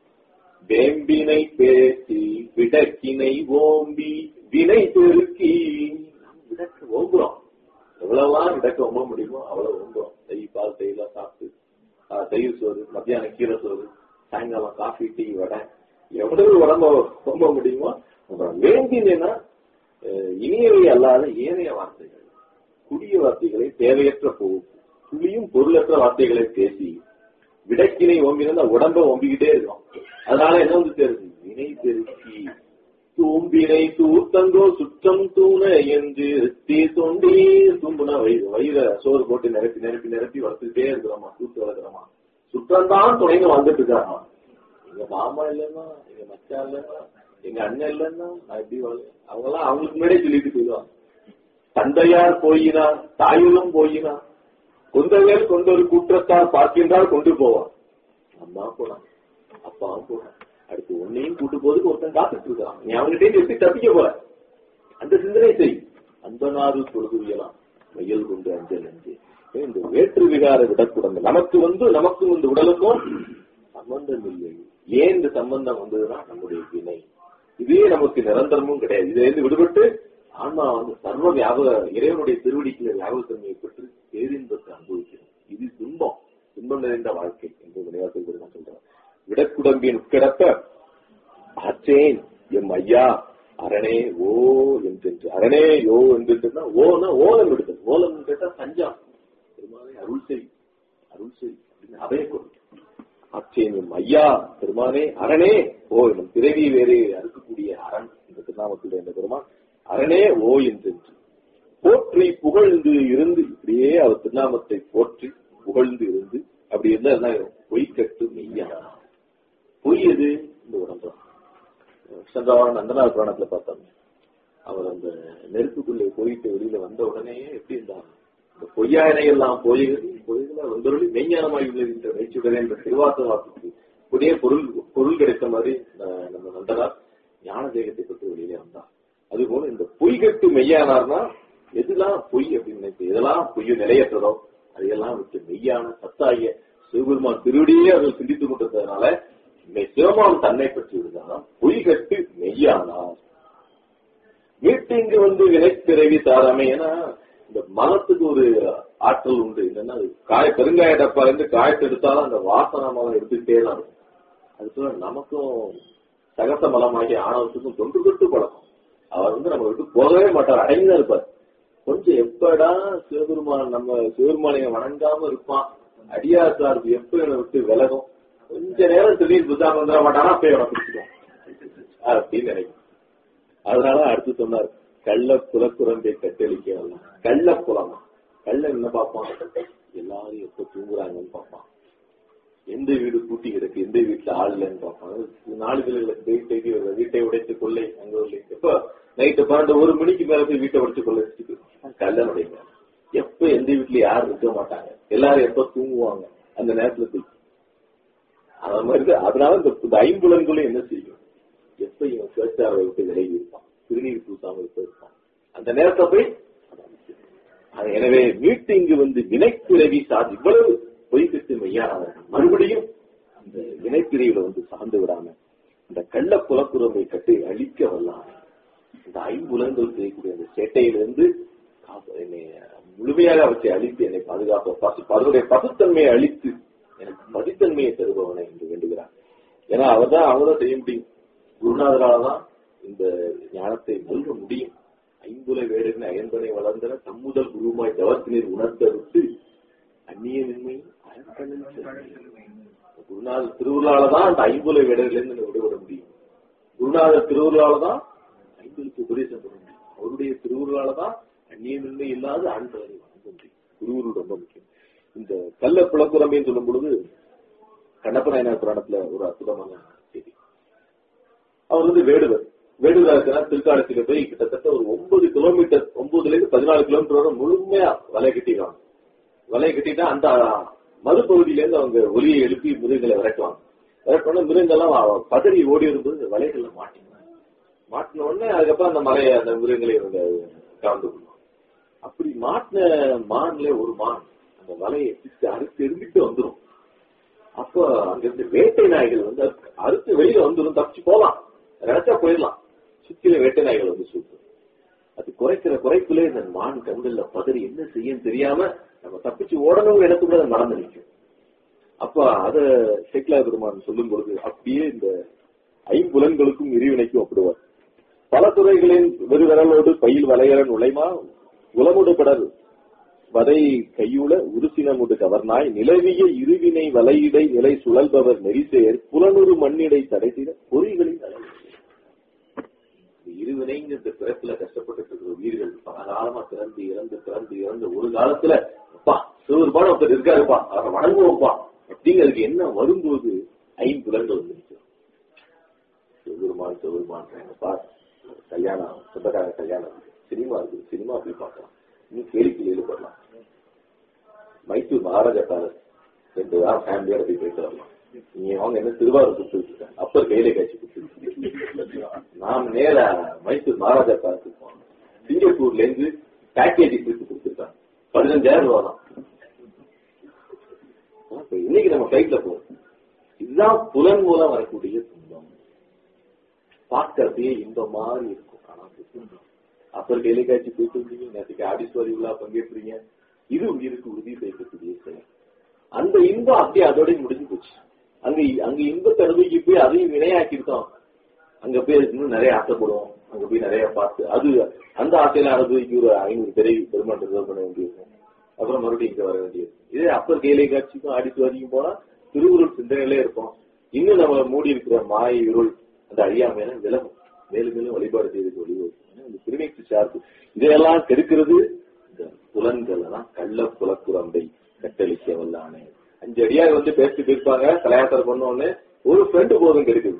வேம்பினை பேசி விடக்கினை ஓம்பி வினை பெருக்கி விடக்கு ஓம்புறோம் எவ்வளவுலாம் விடக்க ஓம்ப முடியுமோ அவ்வளவு ஓம்புறோம் தயிர் பால் தயிர்லாம் சாப்பிட்டு ஆஹ், தயிர் சோறு மத்தியானம் கீரை சோறு சாயங்காலம் காஃபி டீ வடை எவ்வளவு உடம்ப ஓம்ப முடியுமோ ஓம்புறோம். வேண்டினா அஹ், இனியவை அல்லாத ஏனைய வார்த்தைகள் குடிய வார்த்தைகளை தேவையற்ற போ- துளியும் பொருளற்ற வார்த்தைகளை பேசி விடக்கினை ஓம்பினா உடம்ப ஓம்பிக்கிட்டே இருக்கும் அதனால என்ன வந்து தெரியுது வினை பெருக்கி தூம்பினை தூத்தங்கோ சுற்றம் தூண என்று தீ தோண்டி தூம்புனா வயிறு வயிற சோறு போட்டு நிரப்பி நிரப்பி நிரப்பி வளர்த்துக்கிட்டே இருக்கிறோமா தூத்து வளர்க்குறோமா சுற்றம் தான் துணைன்னு வந்துட்டு இருக்காமா எங்க மாமா இல்லைன்னா எங்க மச்சான் இல்லைன்னா எங்க அண்ணன் இல்லைன்னா நான் எப்படி வளர்ந்து அவங்க எல்லாம் அவங்களுக்கு முன்னாடியே சொல்லிட்டு போயிடுவாங்க தந்தையார் போயினார் தாயுளும் போயினார் கொந்தவேல் கொண்டொரு கூற்றத்தார் பார்க்கின்றால் கொண்டு போவான் அம்மா போனான் அப்பாவும் போனான் அடுத்து உன்னையும் கூட்டு போதுக்கு ஒருத்தன் காத்துட்டு இருக்கான் நீ அவங்ககிட்ட இருந்து எப்படி தப்பிக்க போற அந்த சிந்தனை செய் அன்பனாறு தொழுதுவியலாம் மையல் கொண்டு அஞ்சல் அஞ்சு இந்த வேற்று விகார விடக்கூடாது நமக்கு வந்து நமக்கும் இந்த உடலுக்கும் சம்பந்தம் இல்லை ஏன் இந்த சம்பந்தம் வந்ததுன்னா நம்முடைய வினை இதே நமக்கு நிரந்தரமும் கிடையாது இதுல இருந்து விடுபட்டு ஆன்மா வந்து சர்வ வியாபக இறைவனுடைய திருவடிக்குள்ள வியாபகத்தன்மையை பெற்று பேரின்பத்தை அனுபவிக்கிறது இது துன்பம் துன்பம் நிறைந்த வாழ்க்கை என்று விளையாட்டு பெருமான் சொல்றார் விடக்குடம்பின் உட்கிடப்ப ஆச்சேன் எம் ஐயா அரணே ஓ என்று அரணே யோ என்று ஓனா ஓலம் எடுத்தது ஓலம் கேட்டா சஞ்சம் பெருமானை அருள் செய் அருள் செய் அப்படின்னு அவைய கொண்டு ஆச்சேன் எம் ஐயா பெருமானே அரணே ஓ எனும் பிறவி வேறு அறுக்கக்கூடிய அரண் இந்த திருநாமத்துடைய இந்த பெருமான் அரணே ஓ என்று போற்றி புகழ்ந்து இருந்து இப்படியே அவர் திருநாமத்தை போற்றி புகழ்ந்து இருந்து அப்படி இருந்தா என்ன ஆயிரும்? பொய் கட்டு மெய்யான பொய் எது இந்த உடம்பு சென்ற வாரம் நந்தனார் புராணத்துல பார்த்தோம் அவர் அந்த நெருப்புக்குள்ளே போயிட்டு வெளியில வந்த உடனே எப்படி இருந்தார் இந்த பொய்யாயினை எல்லாம் பொய்கள் பொய்கள வந்தொருளி மெய்ஞானமாய் உள்ளது மெய்ச்சுடனே என்ற திருவாச வாக்குக்கு புதிய பொருள் பொருள் கிடைத்த மாதிரி அஹ், நம்ம நந்தனார் ஞான தேகத்தை பற்றி வெளியிலே வந்தார் அதுபோல இந்த பொய் கட்டு மெய்யானார்னா எதுலாம் பொய் அப்படின்னு நினைத்து எதெல்லாம் பொய் நிலையற்றதோ அதையெல்லாம் விட்டு மெய்யான சத்தாகிய சிவபெருமான் திருவடியே அவர்கள் சிந்தித்துக் கொண்டிருந்ததுனால மெய் சிவமான் தன்னை பற்றி இருந்தாலும் பொய் கட்டு மெய்யானார் மீட்டு இங்கு வந்து வினைப்பிறவி தாராமே ஏன்னா இந்த மனத்துக்கு ஒரு ஆற்றல் உண்டு என்னன்னா அது காய பெருங்காய டப்பா இருந்து காயத்தை எடுத்தாலும் அந்த வாசனை மலம் எடுத்துக்கிட்டே தான் இருக்கும் அதுக்கு நமக்கும் சகச மலமாகிய ஆணவத்துக்கும் தொன்று தொட்டு பழக்கம் வந்து நம்ம விட்டு போகவே மாட்டார் அடங்கிதான் இருப்பார் கொஞ்சம் எப்படா சிவபெருமான் நம்ம சிவபெருமானைய வணங்காம இருப்பான் அடியார் சார்பு எப்ப என்னை விட்டு விலகும் கொஞ்ச நேரம் திடீர் புத்தாம வந்துட மாட்டானா அப்ப இவனை பிடிச்சிடும் அப்படின்னு நினைக்கும் அதனால அடுத்து சொன்னார் கள்ள புலக்குரம்பை கட்டளிக்க வரலாம் கள்ள புலமா கள்ள என்ன பார்ப்பான் எல்லாரும் எப்ப தூங்குறாங்கன்னு பார்ப்பான் எந்த வீடு பூட்டி கிடக்கு எந்த வீட்டுல ஆள் இல்லைன்னு பார்ப்பான் நாடுகளில் வீட்டை வீட்டை உடைத்து கொள்ளை அங்க இல்லை எப்ப நைட்டு பன்னெண்டு ஒரு மணிக்கு மேல போய் வீட்டை உடைச்சு கொள்ளை கல்லனுடைய வேலை. எப்ப எந்த வீட்டுல யாரும் இருக்க மாட்டாங்க எல்லாரும் எப்ப தூங்குவாங்க அந்த நேரத்துல போய் அது மாதிரி தான். அதனால இந்த இந்த ஐம்புலன்களும் என்ன செய்யும் எப்ப இவன் சுவேச்சாவை விட்டு விலகி இருப்பான் திருநீர் பூசாம இருப்ப இருப்பான் அந்த நேரத்தை போய் அது எனவே மீட்டு இங்கு வந்து வினைப்பிறவி சாதி இவ்வளவு பொய்கிட்டு மெய்யானவர்கள் மறுபடியும் அந்த வினைப்பிரிவுல வந்து சார்ந்து விடாம இந்த கள்ள புலப்புறமை கட்டி அழிக்க வல்லாம இந்த ஐம்புலன்கள் செய்யக்கூடிய அந்த சேட்டையிலிருந்து காப்ப- என்னை முழுமையாக அவற்றை அழித்து என்னை பாதுகாப்ப பசு அதனுடைய பசுத்தன்மையை அழித்து எனக்கு மதித்தன்மையை தருபவனை என்று வேண்டுகிறார் ஏன்னா அவர் தான் அவங்க தான் செய்ய முடியும் குருநாதரால தான் இந்த ஞானத்தை நல்க முடியும் ஐம்புல வேடரின் அயன்பனை வளர்ந்தன தம்முதல் குருமாய் தவத்தினர் உணர்த்த விட்டு அந்நியமின்மை அயன்கண்ணின் செல்வி. குருநாதர் திருவுருளால தான் அந்த ஐம்புல வேடரிலிருந்து என்னை விடுபட முடியும் குருநாதர் திருவுருளால தான் ஐம்புலுக்கு உபதேசம் பண்ண முடியும் அவருடைய திருவுருளால தான் அந்நியமின்மை இல்லாத ஆண்களை வணங்க முடியும் குருவுரு ரொம்ப முக்கியம் இந்த கள்ள புலக்குறமைன்னு சொல்லும் பொழுது கண்ணப்ப நாயனார் புராணத்துல ஒரு அற்புதமான செய்தி அவர் வந்து வேடுவர் வேடுவரா இருக்கிறார் திருக்காலத்துல போய் கிட்டத்தட்ட ஒரு ஒன்பது கிலோமீட்டர் ஒன்பதுல இருந்து பதினாலு கிலோமீட்டர் வரை முழுமையா வலை கட்டிடுவாங்க வலை கட்டிட்டா அந்த மறுபகுதியில இருந்து அவங்க ஒலியை எழுப்பி மிருகங்களை விரட்டுவாங்க விரட்டோட மிருகங்கள்லாம் அவ- பதறி ஓடி வரும்போது வலைகள்ல மாட்டினாங்க மாட்டின உடனே அதுக்கப்புறம் அந்த மலையை அந்த மிருகங்களை இவங்க கலந்து கொள்வாங்க அப்படி மாட்டின மான்ல ஒரு மான் அந்த வலையை பிடிச்சு அறுத்து எரிஞ்சிட்டு வந்துடும் அப்ப அங்க இருந்து வேட்டை நாய்கள் வந்து அறுத்து- அறுத்து வெளியில வந்துடும் தப்பிச்சு போலாம் நினைச்சா போயிடலாம் சுத்தில வேட்டை நாய்கள் வந்து சூப்பு அது குறைக்கிற குறைப்புல இந்த மான் கண்கள்ல பதறி என்ன செய்யும் தெரியாம நம்ம தப்பிச்சு ஓடணும் இடத்துக்கு அதை மறந்து நிற்கும் அப்ப அத சேக்கலா பெருமான் சொல்லும் பொழுது அப்படியே இந்த ஐம்புலன்களுக்கும் இறைவினைக்கும் ஒப்பிடுவார் பல துறைகளின் வெறுவிரலோடு பயில் வளையற நுழைமா உளமுடு படர் வதை கையுள உருசினமுடு கவர்நாய் நிலவிய இருவினை வலையிடை நிலை சுழல்பவர் நெறிசேர் புலனுறு மண்ணிடை தடைசிட பொறிகளின் அலை இருவினைங்க இந்த பிறப்புல கஷ்டப்பட்டு இருக்கிற உயிர்கள் பல காலமா பிறந்து இறந்து பிறந்து இறந்து ஒரு காலத்துல அப்பா சிவருமான ஒருத்தர் இருக்காருப்பா அவரை வணங்குவோம்ப்பா அப்படிங்கிறதுக்கு என்ன வரும்போது ஐம்புலன்கள் வந்து நிற்கும் சிவபெருமான் சிவபெருமான் பார் கல்யாணம் சொந்தக்கார கல்யாணம் இருக்கு. சினிமா இருக்கு சினிமா போய் பார்க்கலாம் இன்னும் கேளிக்கையில் ஈடுபடலாம் மைசூர் மகாராஜா பேலஸ் ரெண்டு வாரம் ஃபேமிலியோட போய் போயிட்டு வரலாம் நீங்க அவங்க என்ன திருவாரூர் கொடுத்துருக்காங்க அப்பர் கையில காட்சி கொடுத்துருக்காங்க நாம் நேர மைசூர் மகாராஜா பேலஸுக்கு போனோம் சிங்கப்பூர்ல இருந்து பேக்கேஜ் பிரித்து கொடுத்துருக்காங்க பதினஞ்சாயிரம் ரூபா தான் அப்ப இன்னைக்கு நம்ம ஃபிளைட்ல போறோம் இதுதான் புலன் மூலம் வரக்கூடிய துன்பம் பார்க்கறதே இந்த மாதிரி இருக்கும் ஆனா அது துன்பம். அப்புறம் டெலிகாட்சி போயிட்டு இருந்தீங்க நேற்றுக்கு ஆடிஸ்வரி விழா பங்கேற்கிறீங்க இது உயிருக்கு உறுதி செய்யக்கூடிய செயல் அந்த இன்பம் அப்படியே அதோட முடிஞ்சு போச்சு அங்க அங்க இன்பத்தை அனுபவிக்க போய் அதையும் வினையாக்கிருக்கோம் அங்க போய் இன்னும் நிறைய ஆசைப்படுவோம் அங்க போய் நிறைய பார்த்து அது அந்த ஆசையில அனுபவிக்க ஒரு ஐநூறு பேரை பெருமாள் ரிசர்வ் பண்ண வேண்டியிருக்கும் அப்புறம் மறுபடியும் இங்க வர வேண்டியது இதே அப்பர் கேலை காட்சிக்கும் ஆடிஸ்வரிக்கும் போனா திருவுருள் சிந்தனையிலே இருப்போம் இன்னும் நம்ம மூடி இருக்கிற மாய இருள் அந்த அழியாமையான விலகும் மேலும் மேலும் வழிபாடு செய்யறதுக்கு வழிவகுக்கும் இந்த திருநீட்டு சார்பு இதையெல்லாம் கெடுக்கிறது இந்த புலன்கள் எல்லாம் கள்ள புலக்குரம்பை கட்டளிக்க வல்லானே அஞ்சு அடியார் வந்து பேசிட்டு போயிருப்பாங்க கலையாத்தர் பண்ண உடனே ஒரு ஃப்ரெண்டு போதும் கெடுக்குது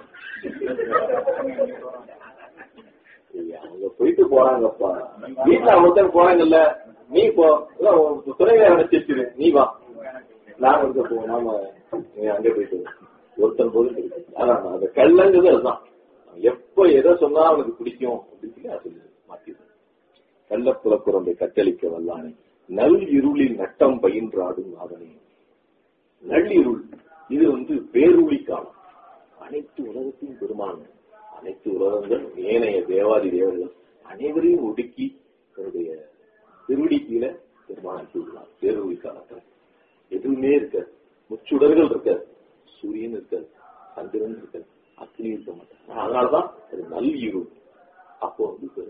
ஐயா, அவங்க போயிட்டு போறாங்கப்பா வீட்டுல ஒருத்தர் போறாங்கல்ல நீ போ இல்ல, உன் துணைவியார் நினைச்சிரு நீ வா நான் இருக்க போ நாம நீ அங்க போயிட்டு வா. ஒருத்தன் போதும் கிடைக்கும் அதான் அந்த கள்ளங்கிறது அதுதான் எப்ப எதை சொன்னா அவனுக்கு பிடிக்கும் அப்படின்னு சொல்லி அது மாத்திடுது கள்ளப்புலக்குறம்பை கட்டளிக்க வல்லானே நல் இருளில் நட்டம் பயின்றாடும் நாதனே நள்ளிருள் இது வந்து பேருளி காலம் அனைத்து உலகத்தையும் பெருமான் அனைத்து உலகங்கள் ஏனைய தேவாதி தேவர்கள் அனைவரையும் ஒடுக்கி தன்னுடைய திருவடி கீழே பெருமான் அனுப்பிவிடலாம் பேருளி காலத்தில் எதுவுமே இருக்காது முச்சுடர்கள் இருக்காது சூரியன் இருக்காது சந்திரன் இருக்காது அக்னி இருக்க மாட்டாங்க அதனாலதான் அது நல் இருள் அப்போ வந்து பெருமான்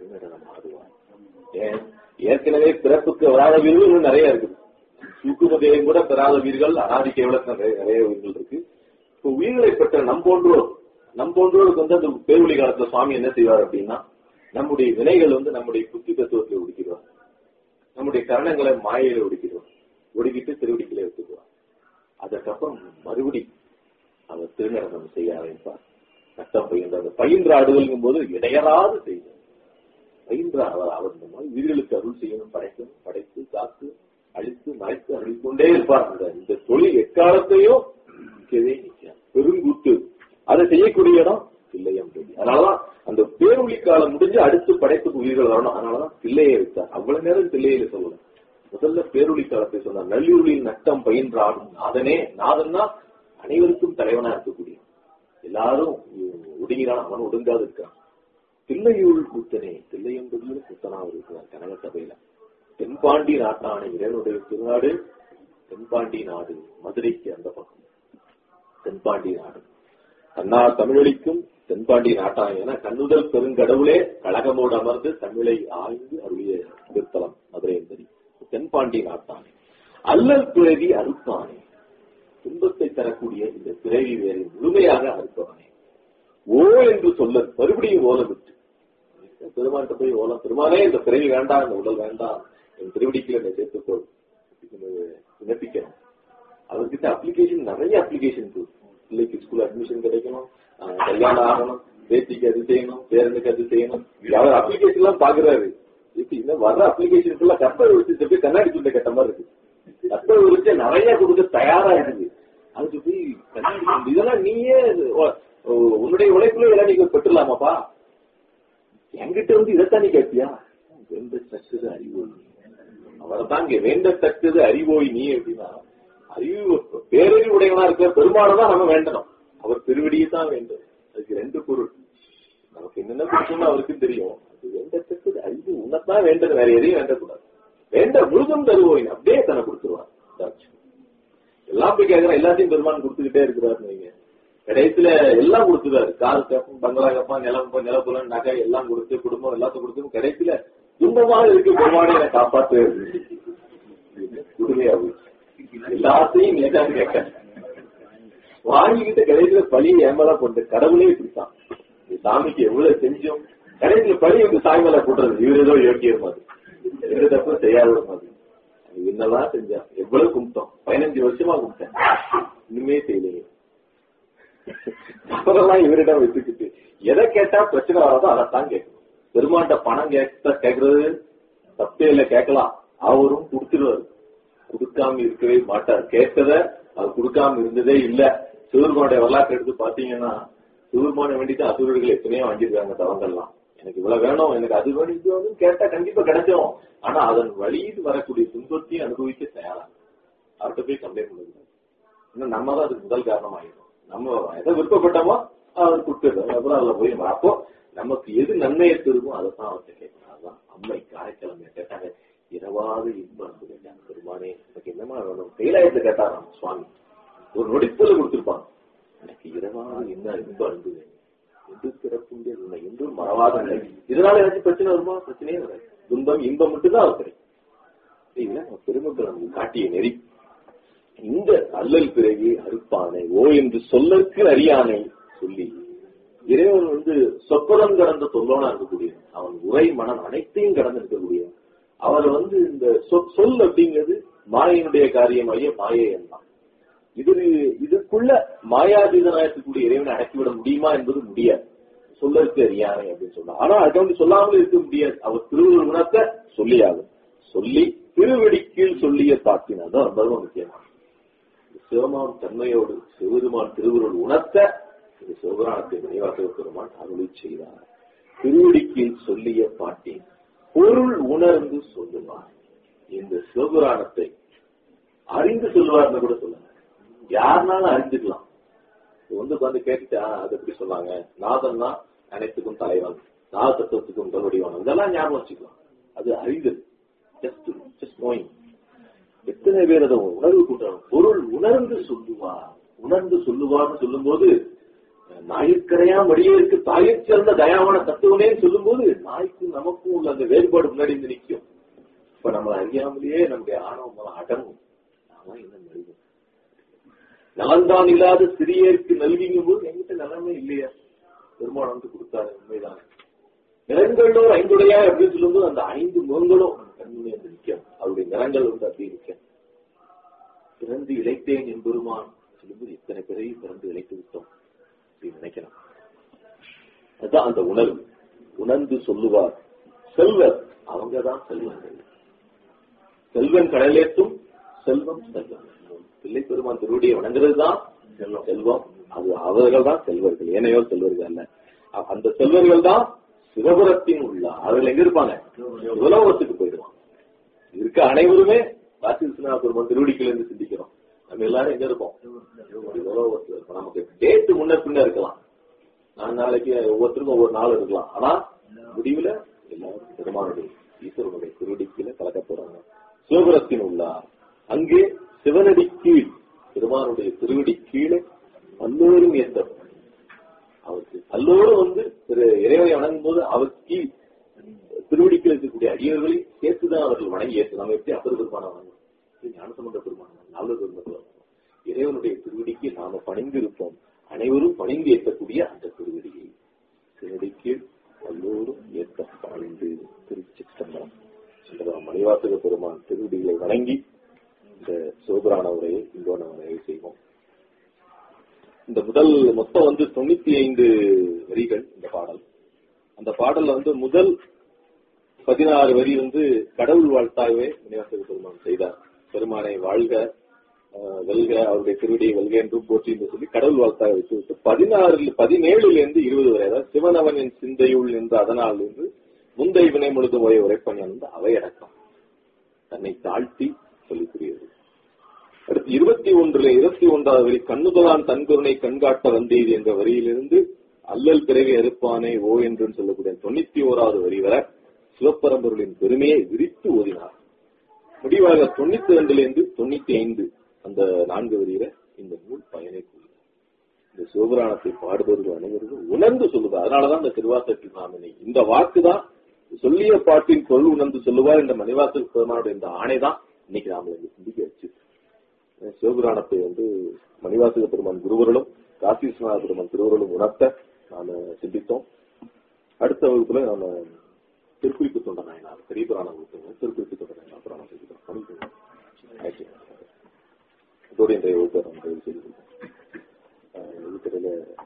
திருநடனம் ஆடுவார் ஏன் ஏற்கனவே பிறப்புக்கு வராத வீரர்கள் இன்னும் நிறைய இருக்குது சூக்குமதையும் கூட பெறாத வீரர்கள் அனாதி கேவலத்தில் நிறைய நிறைய உயிர்கள் இருக்கு இப்போ உயிர்களை பெற்ற நம் போன்றோர் நம் போன்றோருக்கு வந்து அந்த பேரொழி காலத்துல சுவாமி என்ன செய்வார் அப்படின்னா நம்முடைய வினைகள் வந்து நம்முடைய புத்தி தத்துவத்தில் ஒடுக்கிடுவார் நம்முடைய கரணங்களை மாயையில ஒடுக்கிடுவார் ஒடுக்கிட்டு திருவடிக்கிலே எடுத்துக்குவார் அதற்கப்புறம் மறுபடி அவர் திருநடனம் செய்ய ஆரம்பிப்பார் சட்டம் பயின்ற அந்த பயின்ற ஆடுதல்ங்கும் போது இடையறாது செய்தார் பயின்ற அவர் அவர் இந்த மாதிரி உயிர்களுக்கு அருள் செய்யணும் படைக்கணும் படைத்து காத்து அழித்து மறைத்து அழித்துக்கொண்டே இருப்பார் அந்த இந்த தொழில் எக்காலத்தையும் நிற்கவே நிற்காது பெருங்கூத்து அதை செய்யக்கூடிய இடம் தில்லையம் தொழில் அதனாலதான் அந்த பேரொழி காலம் முடிஞ்சு அடுத்து படைப்புக்கு உயிர்கள் வரணும் அதனாலதான் தில்லையை வைத்தார் அவ்வளவு நேரம் தில்லையில சொல்லல முதல்ல பேரொழி காலத்தை சொன்னார் நல்லூரில் நட்டம் பயின்றாடும் நாதனே நாதன்னா அனைவருக்கும் தலைவனா இருக்கக்கூடிய எல்லாரும் ஒடுங்கிறான் அவன் ஒடுங்காது இருக்கான் தில்லையூர் கூத்தனே தில்லையம்பதியில் கூத்தனா இருக்கிறார் கனக சபையில தென்பாண்டி நாட்டான இறைவனுடைய திருநாடு தென்பாண்டி நாடு மதுரைக்கு அந்த பக்கம் தென்பாண்டி நாடு தன்னார் தமிழொலிக்கும் தென்பாண்டி நாட்டான் என கண்ணுதல் பெருங்கடவுளே கழகமோடு அமர்ந்து தமிழை ஆய்ந்து அருளிய திருத்தலம் மதுரை என்பது தென்பாண்டி நாட்டானே அல்லல் பிறவி அறுப்பானே துன்பத்தை தரக்கூடிய இந்த பிறவி வேலை முழுமையாக அறுப்பவனே ஓ என்று சொல்ல மறுபடியும் ஓலம் விட்டு பெருமான்கிட்ட போய் ஓலம் பெருமானே இந்த பிறவி வேண்டாம் இந்த உடல் வேண்டாம் என் திருவடிக்கு என்னை சேர்த்துக்கொள் விண்ணப்பிக்கணும் அவர்கிட்ட அப்ளிகேஷன் நிறைய அப்ளிகேஷன் இருக்கு பிள்ளைக்கு ஸ்கூல் அட்மிஷன் கிடைக்கணும் ஆஹ் கல்யாணம் ஆகணும் பேத்திக்கு அது செய்யணும் பேரனுக்கு அது செய்யணும் அவர் அப்ளிகேஷன் எல்லாம் பாக்குறாரு இப்ப இன்னும் வர்ற அப்ளிகேஷன் ஃபுல்லா கப்பை விரிச்சு போய் கண்ணாடி துண்டை கட்ட மாதிரி இருக்கு கப்பை விரிச்சு நிறைய கொடுக்க தயாரா இருக்குது அதுக்கு போய் கண்ணாடி துண்டு இதெல்லாம் நீயே ஓ- ஓ- உன்னுடைய உழைப்புல எல்லாம் நீங்க பெற்றுலாமாப்பா என்கிட்ட வந்து இதைத்தான் நீ கேட்பியா வேண்டத்தக்கது அறிவோய் நீ அவர்தான் இங்க வேண்டத்தக்கது அறிவோய் நீ அப்படின்னா அறிவு பேரறிவு உடையவனா இருக்கிற பெருமானை தான் நம்ம வேண்டணும் அவர் திருவடியை தான் வேண்டும் அதுக்கு ரெண்டு பொருள் நமக்கு என்னென்ன கொடுக்கணும்னு அவருக்கும் தெரியும் அது வேண்டத்தக்கது அறிவு உன்னைத்தான் வேண்டது வேற எதையும் வேண்டக்கூடாது வேண்ட முழுதும் தருவோய் அப்படியே தன்னை கொடுத்துருவார் இதாச்சு. எல்லாம் போய் கேட்கறேன் எல்லாத்தையும் பெருமான் கொடுத்துக்கிட்டே இருக்கிறாருன்னு வைங்க கடைசியில எல்லாம் கொடுத்துறாரு கார் கேப்பம் பங்களா கேப்பான் நிலம் நிலப்புலம் நகை எல்லாம் கொடுத்து குடும்பம் எல்லாத்தையும் கொடுத்து கடைசியில துன்பமாக இருக்கு பெருமானே என்னை காப்பாத்து கொடுமையா போச்சு எல்லாத்தையும் நீதான் கேட்க வாங்கிக்கிட்ட கடைசியில பழி ஏமலா போட்டு கடவுளே இப்படித்தான் இந்த சாமிக்கு எவ்வளவு செஞ்சோம் கடைசியில பழி வந்து சாமி மேல போட்டுறது இவர் ஏதோ யோக்கியர் மாதிரி எந்த தப்பும் செய்யாத மாதிரி அது என்னதான் செஞ்சான் எவ்வளவு கும்பிட்டோம் பதினஞ்சு வருஷமா கும்பிட்டேன் இன்னுமே செய்யலையே அவரெல்லாம் இவரிடம் வச்சுக்கிட்டு எதை கேட்டா பிரச்சனை வராதோ அதைத்தான் கேட்கணும் பெருமாண்ட பணம் கேட்ட கேட்கறது தப்பே இல்ல கேட்கலாம் அவரும் கொடுத்துருவாரு கொடுக்காம இருக்கவே மாட்டார் கேட்டத அவர் கொடுக்காம இருந்ததே இல்ல சிவருமானுடைய வரலாற்று எடுத்து பாத்தீங்கன்னா சிவருமான வேண்டிட்டு அசுரர்கள் எத்தனையோ வாங்கியிருக்காங்க தவங்கள்லாம் எனக்கு இவ்வளவு வேணும் எனக்கு அது வேணும் இது வேணும் கேட்டா கண்டிப்பா கிடைக்கும் ஆனா அதன் வழியில் வரக்கூடிய துன்பத்தையும் அனுபவிக்க தயாரா அவர்கிட்ட போய் கம்ப்ளைண்ட் பண்ணுறது இன்னும் நம்ம தான் அதுக்கு முதல் காரணமாயிடும் நம்ம எதை விருப்பப்பட்டோமோ அவர் கொடுத்துருக்காரு அப்புறம் அதுல போய் நம்ம- அப்போ நமக்கு எது நன்மையை தருமோ அதை தான் அவர்கிட்ட கேட்கணும் அதுதான் அம்மை காரைக்கிழமை கேட்டாங்க இரவாத இன்பம் அன்பு கேட்டாங்க பெருமானே எனக்கு என்னமா வேணும் கைலாயத்தை கேட்டாராம் சுவாமி ஒரு நொடிப்புல கொடுத்திருப்பாங்க எனக்கு இரவாத என்ன இன்பம் அன்பு வேணும் எது பிறப்புண்டே உன்னை என்றும் மறவாத நிலை இதனால ஏதாச்சும் பிரச்சனை வருமா பிரச்சனையே வராது துன்பம் இன்பம் மட்டும்தான் அவர் கிடைக்கும் இதுல நம்ம பெருமக்கள் நமக்கு காட்டிய நெறி இந்த அல்லல் பிறகு அறுப்பானை ஓ என்று சொல்லற்கு அறியானை சொல்லி இறைவன் வந்து சொப்பதம் கடந்த சொல்லோனா இருக்கக்கூடிய அவன் உரை மனம் அனைத்தையும் கடந்து இருக்கக்கூடிய அவர் வந்து இந்த சொ- சொல் அப்படிங்கிறது மாயையினுடைய காரியமாகிய மாயை எல்லாம் இது இதுக்குள்ள மாயாதீதனா இருக்கக்கூடிய இறைவனை அடக்கிவிட முடியுமா என்பது முடியாது சொல்லற்கு அறியானை அப்படின்னு சொன்னா ஆனா அதை வந்து சொல்லாமல் இருக்க முடியாது அவர் திருவுருள் குணத்தை சொல்லியாகும் சொல்லி திருவடிக்கீழ் சொல்லிய தாக்கினா தான் ரொம்ப ரொம்ப முக்கியமான சிவமான் தன்மையோடு சிவபெருமான் திருவுருள் உணர்த்த இந்த சிவபுராணத்தை நினைவாக பெருமான் அருளி செய்தார் திருவடிக்கீழ் சொல்லிய பாட்டின் பொருள் உணர்ந்து சொல்லுவார் இந்த சிவபுராணத்தை அறிந்து சொல்லுவார்னு கூட சொல்லுங்க யாருனாலும் அறிஞ்சுக்கலாம் இது வந்து உட்காந்து கேட்டுட்டா அது எப்படி சொன்னாங்க நாதன் தான் அனைத்துக்கும் தலைவன் நாத தத்துவத்துக்கும் முதல் வடிவான இதெல்லாம் ஞாபகம் வச்சுக்கலாம் அது அறிந்தது ஜஸ்ட் ஜஸ்ட் நோயிங் எத்தனை பேர் அதை உணர்வு கூட்டணும் பொருள் உணர்ந்து சொல்லுவார் உணர்ந்து சொல்லுவார்னு சொல்லும்போது நாய்க்கரையா மடியேற்கு தாயைச் சேர்ந்த தயாவான தத்துவனே சொல்லும்போது நாய்க்கும் நமக்கும் முன்னாடி வந்து நிக்கும் இப்ப நம்மளை அறியாமலேயே நம்முடைய ஆணவம் அடங்கும் நாம என்ன நல்கும் நலன்தான் இல்லாத சிறியருக்கு நல்விங்கும் போது எங்கிட்ட நலமே இல்லையா பெருமாள் வந்து கொடுத்தாரு உண்மைதான் நிறங்களோ ஐந்துடையா அப்படின்னு சொல்லும்போது அந்த ஐந்து முகங்களும் நம்ம கண்முன்னே வந்து நிற்கும் அவருடைய நிறங்கள் வந்து அப்படியே நிற்கும் பிறந்து இழைத்தேன் என் பெருமான் சொல்லும்போது இத்தனை பேரையும் பிறந்து இழைத்து விட்டோம் அப்படின்னு நினைக்கலாம் அதுதான் அந்த உணர்வு உணர்ந்து சொல்லுவார் செல்வர் அவங்கதான் செல்வங்கள் செல்வன் கடலேற்றும் செல்வம் செல்வம் பிள்ளை பெருமான் திருவடியை வணங்குறது தான் செல்வம் செல்வம் அது அவர்கள் தான் செல்வர்கள் ஏனையோ செல்வர்கள் அல்ல அ- அந்த செல்வர்கள் தான் சிவபுரத்தின் உள்ள அவர்கள் எங்க இருப்பாங்க உலகத்துக்கு போயிடுவாங்க இருக்க அனைவருமே காசி விஸ்வநாத பெருமான் திருவடிகள் இருந்து சிந்திக்கிறோம் நம்ம எல்லாரும் எங்க இருப்போம் உலகத்துல இருப்போம் நமக்கு டேட்டு முன்ன பின்ன இருக்கலாம் நான் நாளைக்கு ஒவ்வொருத்தருக்கும் ஒவ்வொரு நாள் இருக்கலாம் ஆனா முடிவுல எல்லாரும் பெருமானுடைய ஈஸ்வரனுடைய திருவடிக்கீழ கலக்க போறாங்க சிவபுரத்தின் உள்ளார் அங்கே சிவனடி கீழ் பெருமானுடைய திருவடி கீழே பல்லோரும் ஏற்றம் அவருக்கு பல்லோரும் வந்து திரு இறைவனை வணங்கும் போது அவர் கீழ் திருவடிக்கில் இருக்கக்கூடிய அடியவர்களை சேர்த்துதான் அவர்கள் வணங்கி ஏற்று நம்ம எப்படி அப்பர் பெருமான வணங்கும் ஞானசம்பந்த பெருமான நல்ல பெருமக்கள் இறைவனுடைய திருவடிக்கு நாம பணிந்து இருப்போம் அனைவரும் பணிந்து ஏற்கக்கூடிய அந்த திருவடியை திருவடிக்கு எல்லோரும் ஏற்க பணிந்து திருச்சிற்றம்பலம் என்றதாம் மணிவாசக பெருமான் திருவடிகளை வணங்கி இந்த சிவபுராண உரையை இந்தோன உரையை செய்வோம் இந்த முதல் மொத்தம் வந்து தொண்ணூத்தி ஐந்து வரிகள் இந்த பாடல் அந்த பாடல்ல வந்து முதல் பதினாறு வரி வந்து கடவுள் வாழ்த்தாகவே மணிவாசக பெருமான் செய்தார் பெருமானை வாழ்க அஹ், வெல்க அவருடைய திருவடியை வெல்க என்றும் போற்றி என்று சொல்லி கடவுள் வாழ்த்தாக வச்சு விட்டு பதினாறுல பதினேழுல இருந்து இருபது வரை அதாவது சிவனவனின் சிந்தையுள் என்று அதனால் என்று முந்தை வினை முழுது ஓய உரைப்பணி அந்த அவையடக்கம் தன்னை தாழ்த்தி சொல்லிக் புரியுது அடுத்து இருபத்தி ஒன்றுல இருபத்தி ஒன்றாவது வரி கண்ணுதலான் தன்கருணை கண்காட்ட வந்தேது என்ற வரியிலிருந்து அல்லல் பிறவி அறுப்பானே ஓ என்று சொல்லக்கூடிய தொண்ணூத்தி ஓராவது வரி வரை சிவப்பரம்பொருளின் பெருமையை விரித்து ஓதினார் முடிவாக தொண்ணூத்தி ரெண்டுல இருந்து தொண்ணூத்தி ஐந்து அந்த நான்கு வரியில இந்த நூல் பயனை கூறுகிறார் இந்த சிவபுராணத்தை பாடுபவர்கள் அனைவரும் உணர்ந்து சொல்லுவார் அதனாலதான் இந்த திருவாசகத்தில் நாம் இன்னைக்கு இந்த வாக்கு தான் சொல்லிய பாட்டின் பொருள் உணர்ந்து சொல்லுவார் இந்த மணிவாசல் பெருமானுடைய இந்த ஆணைதான் இன்னைக்கு நாம இங்க சிந்திக்க வச்சு சிவபுராணத்தை வந்து மணிவாசக பெருமான் குருவர்களும் காசி விஸ்வநாத பெருமான் திருவர்களும் உணர்த்த நாம சிந்தித்தோம் அடுத்த வகுப்புல நாம திருக்குறிப்பு தொண்ட நாயனார் பெரிய புராணம் கொடுத்துங்க திருக்குறிப்பு தொண்ட நாயனார் புராணம் செஞ்சுக்கிறோம் பண்ணிக்கிறோம் ஆயிடுச்சு. இதோட இன்றைய வகுப்பை நம்ம நிறைவு செய்து கொள்வோம். அஹ் வகுப்பறையில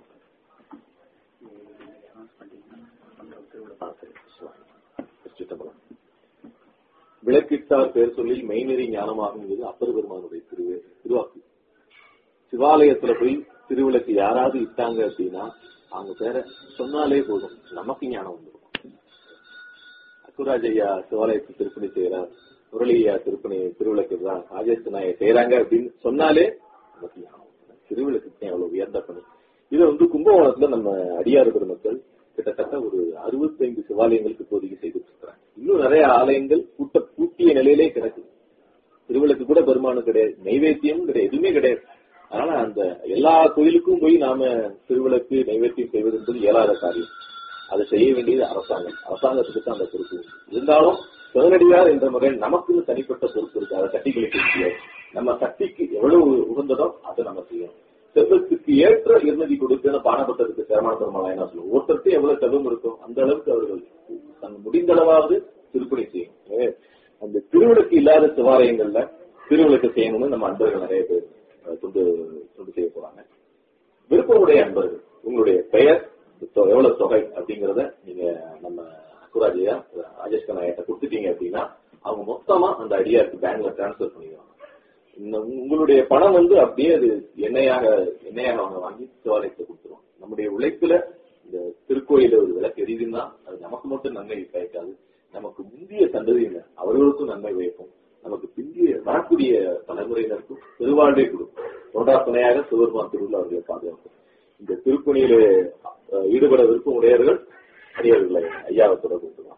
ஆ, சரி. சித்தம்பலம். விளக்கிட்டார் பேர் சொல்லி மெய்நெறி ஞானமாகும் இது அப்பர் பெருமானுடைய திரு திருவாக்கு சிவாலயத்துல போய் திருவிளக்கு யாராவது இட்டாங்க அப்படின்னா அவங்க பேரை சொன்னாலே போதும் நமக்கு ஞானம் வந்துடும் அக்குராஜ் ஐயா சிவாலயத்து திருப்பணி செய்யறார் முரளி ஐயா திருப்பணி திருவிளக்கு தான் ராஜேஷ் நாயை செய்யறாங்க அப்படின்னு சொன்னாலே நமக்கு ஞானம் வந்துடும். திருவிளக்கு எவ்வளவு உயர்ந்த பணி இதை வந்து கும்பகோணத்துல நம்ம அடியார் பெருமக்கள் கிட்டத்தட்ட ஒரு அறுபத்தைந்து சிவாலயங்களுக்கு இப்போதைக்கு செய்துட்டு இருக்கிறாங்க இன்னும் நிறைய ஆலயங்கள் கூட்ட பூட்டிய நிலையிலே கிடக்கு திருவிளக்கு கூட பெருமானம் கிடையாது நைவேத்தியம் கிடையாது எதுவுமே கிடையாது அதனால அந்த எல்லா கோயிலுக்கும் போய் நாம திருவிளக்கு நைவேத்தியம் செய்வது என்பது இயலாத காரியம் அதை செய்ய வேண்டியது அரசாங்கம் அரசாங்கத்துக்கு தான் அந்த பொறுப்பு உண்டு. இருந்தாலும் சிவனடியார் என்ற மகன் நமக்குன்னு தனிப்பட்ட பொறுப்பு இருக்கு அதை தட்டி கழிக்க முடியாது நம்ம சக்திக்கு எவ்வளவு உகந்ததோ அதை நம்ம செய்யணும் செல்வத்துக்கு ஏற்ற இருநதி கொடுத்து பானபட்டத்துக்கு சேரமான பெருமாள் என்ன சொல்லுவோம் ஒருத்தருக்கு எவ்வளவு செல்வம் இருக்கும் அந்த அளவுக்கு அவர்கள் தன் முடிந்த அளவாவது திருப்பணி செய்யும் எனவே அந்த திருவிளக்கு இல்லாத சிவாலயங்கள்ல திருவிளக்கு செய்யணும்னு நம்ம அன்பர்கள் நிறைய பேர் அஹ், துண்டு துண்டு செய்ய போறாங்க விருப்பமுடைய அன்பர்கள் உங்களுடைய பெயர் தொ- எவ்வளவு தொகை அப்படிங்கறத நீங்க நம்ம அக்குராஜையா ராஜேஷ் கண்ணாயிட்ட கொடுத்துட்டீங்க அப்படின்னா அவங்க மொத்தமா அந்த அடியாருக்கு பேங்க்ல டிரான்ஸ்பர் பண்ணிடுவாங்க இந்த உங்களுடைய பணம் வந்து அப்படியே அது எண்ணெயாக எண்ணெயாக அவங்க வாங்கி சிவாலயத்தை கொடுத்துருவாங்க நம்முடைய உழைப்புல இந்த திருக்கோயில ஒரு விளக்கு எரியுதுன்னா அது நமக்கு மட்டும் நன்மை பயக்காது நமக்கு முந்திய சந்ததியினர் அவர்களுக்கும் நன்மை வைக்கும் நமக்கு பிந்திய வரக்கூடிய தலைமுறையினருக்கும் பெருவாழ்வே கொடுக்கும் தொண்டா துணையாக சிவபெருமான் திருவிழா அவர்களை பாதுகாக்கும் இந்த திருப்பணியில அஹ், ஈடுபட விருப்பம் உடையவர்கள் அடியவர்களை ஐயாவை தொடர்பு கொண்டுவாங்க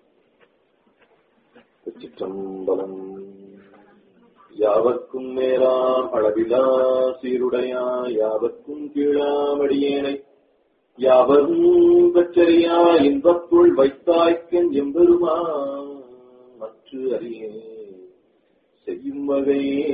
சிற்றம்பலம் யாவர்க்கும் மேலாம் அளவிலா சீருடையா யாவர்க்கும் கீழாம் அடியேனை யாவரும் பச்சரியா இன்பத்துள் வைத்தாய்க்கன் எம்பெருமா மற்ற அறிய செய்யும் வகையே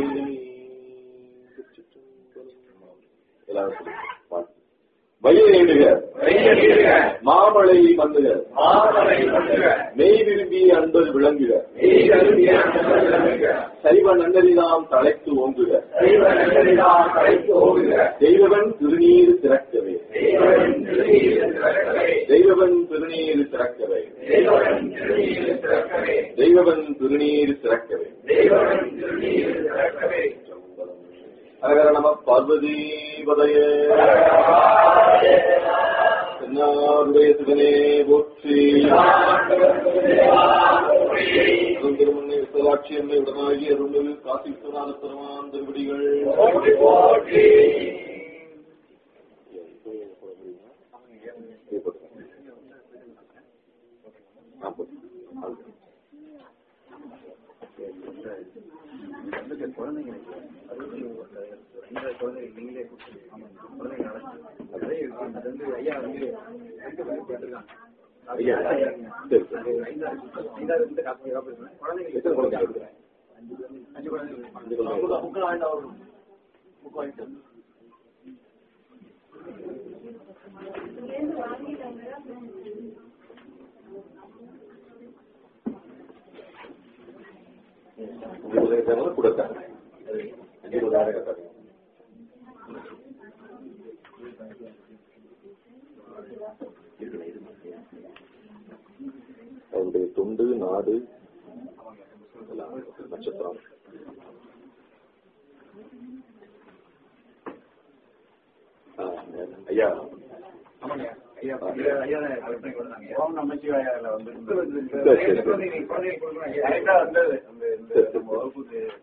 எல்லாரும் சொல்லுங்க. வாழ்த்து. வயலேடுக வையலிடுக, மாமலை மல்லுக மாமலை மல்லுக, மெய் விரும்பி அன்பர் விளங்குக மெய்கருவிய அன்பர் விளங்குக, சைவ நன்னறிதாம் தலைத்து ஓங்குக தெய்வ நன்னடிதான் தலைத்து ஓங்குக, தெய்வவன் திருநீர் திறக்கவே தெய்வன் திருநீர் திறக்கவே, தெய்வவன் திருநீர் திறக்கவே தெய்வன் திருநீர் திறக்கவே, தெய்வவன் திருநீர் திறக்கவே தெய்வன் திருநீர் திறக்கவே. ஹரஹர நம பார்வதி பதய என்னாருடைய சிவனே போற்றி திருமண்ணை விசலாட்சி அம்மை உடனாகி அருள்மிகு காசி விஸ்வநாத பெருமான் திருவடிகள் போற்றி போற்றி. ஆ, போட்டு. குழந்தைங்களுக்கு அறுபத்தி ஒரு ஐந்தாயிரம் குழந்தைகள் நீங்களே கொடுத்துருக்கீங்க. ஆமாங்க. குழந்தைங்க நடக்குது. நிறைய இருக்கு. அது வந்து ஐயா வந்து ரெண்டு பேரும் போட்டிருக்காங்க. ஐயா, சரி, சரி. அது ஐந்தாயிரம் கொடுத்தோம். ஐந்தாயிரம் வந்து காசு காப்பி இருக்கணும். குழந்தைங்களுக்கு எத்தனை குழந்தைங்க இருக்குது? அஞ்சு குழந்தைங்க. அஞ்சு குழந்தைங்க. அஞ்சு குழந்தைங்க. புக்கு வாங்கிட்டு வரணும். புக்கு வாங்கிட்டு வரணும். உங்களுக்கு தேவையான கொடுத்தாங்க அஞ்சு இருபதாயிரம் கட்டாங்க அவருடைய தொண்டு நாடு எல்லாம் நட்சத்திரம் ஆ, ஐயா ஆமாங்க. ஐயா, ஐயா, ஐயா தான் கலெக்டர் கூட நாங்க. ஓம் நமச்சிவாயால வந்து சரி, சரி, சரி. குழந்தைங்க குழந்தைங்களுக்கு கொடுக்கணும். ஐயா, கரெக்டா வந்தது. அந்த இந்த சரி, சரி. நம்ம வகுப்புக்கு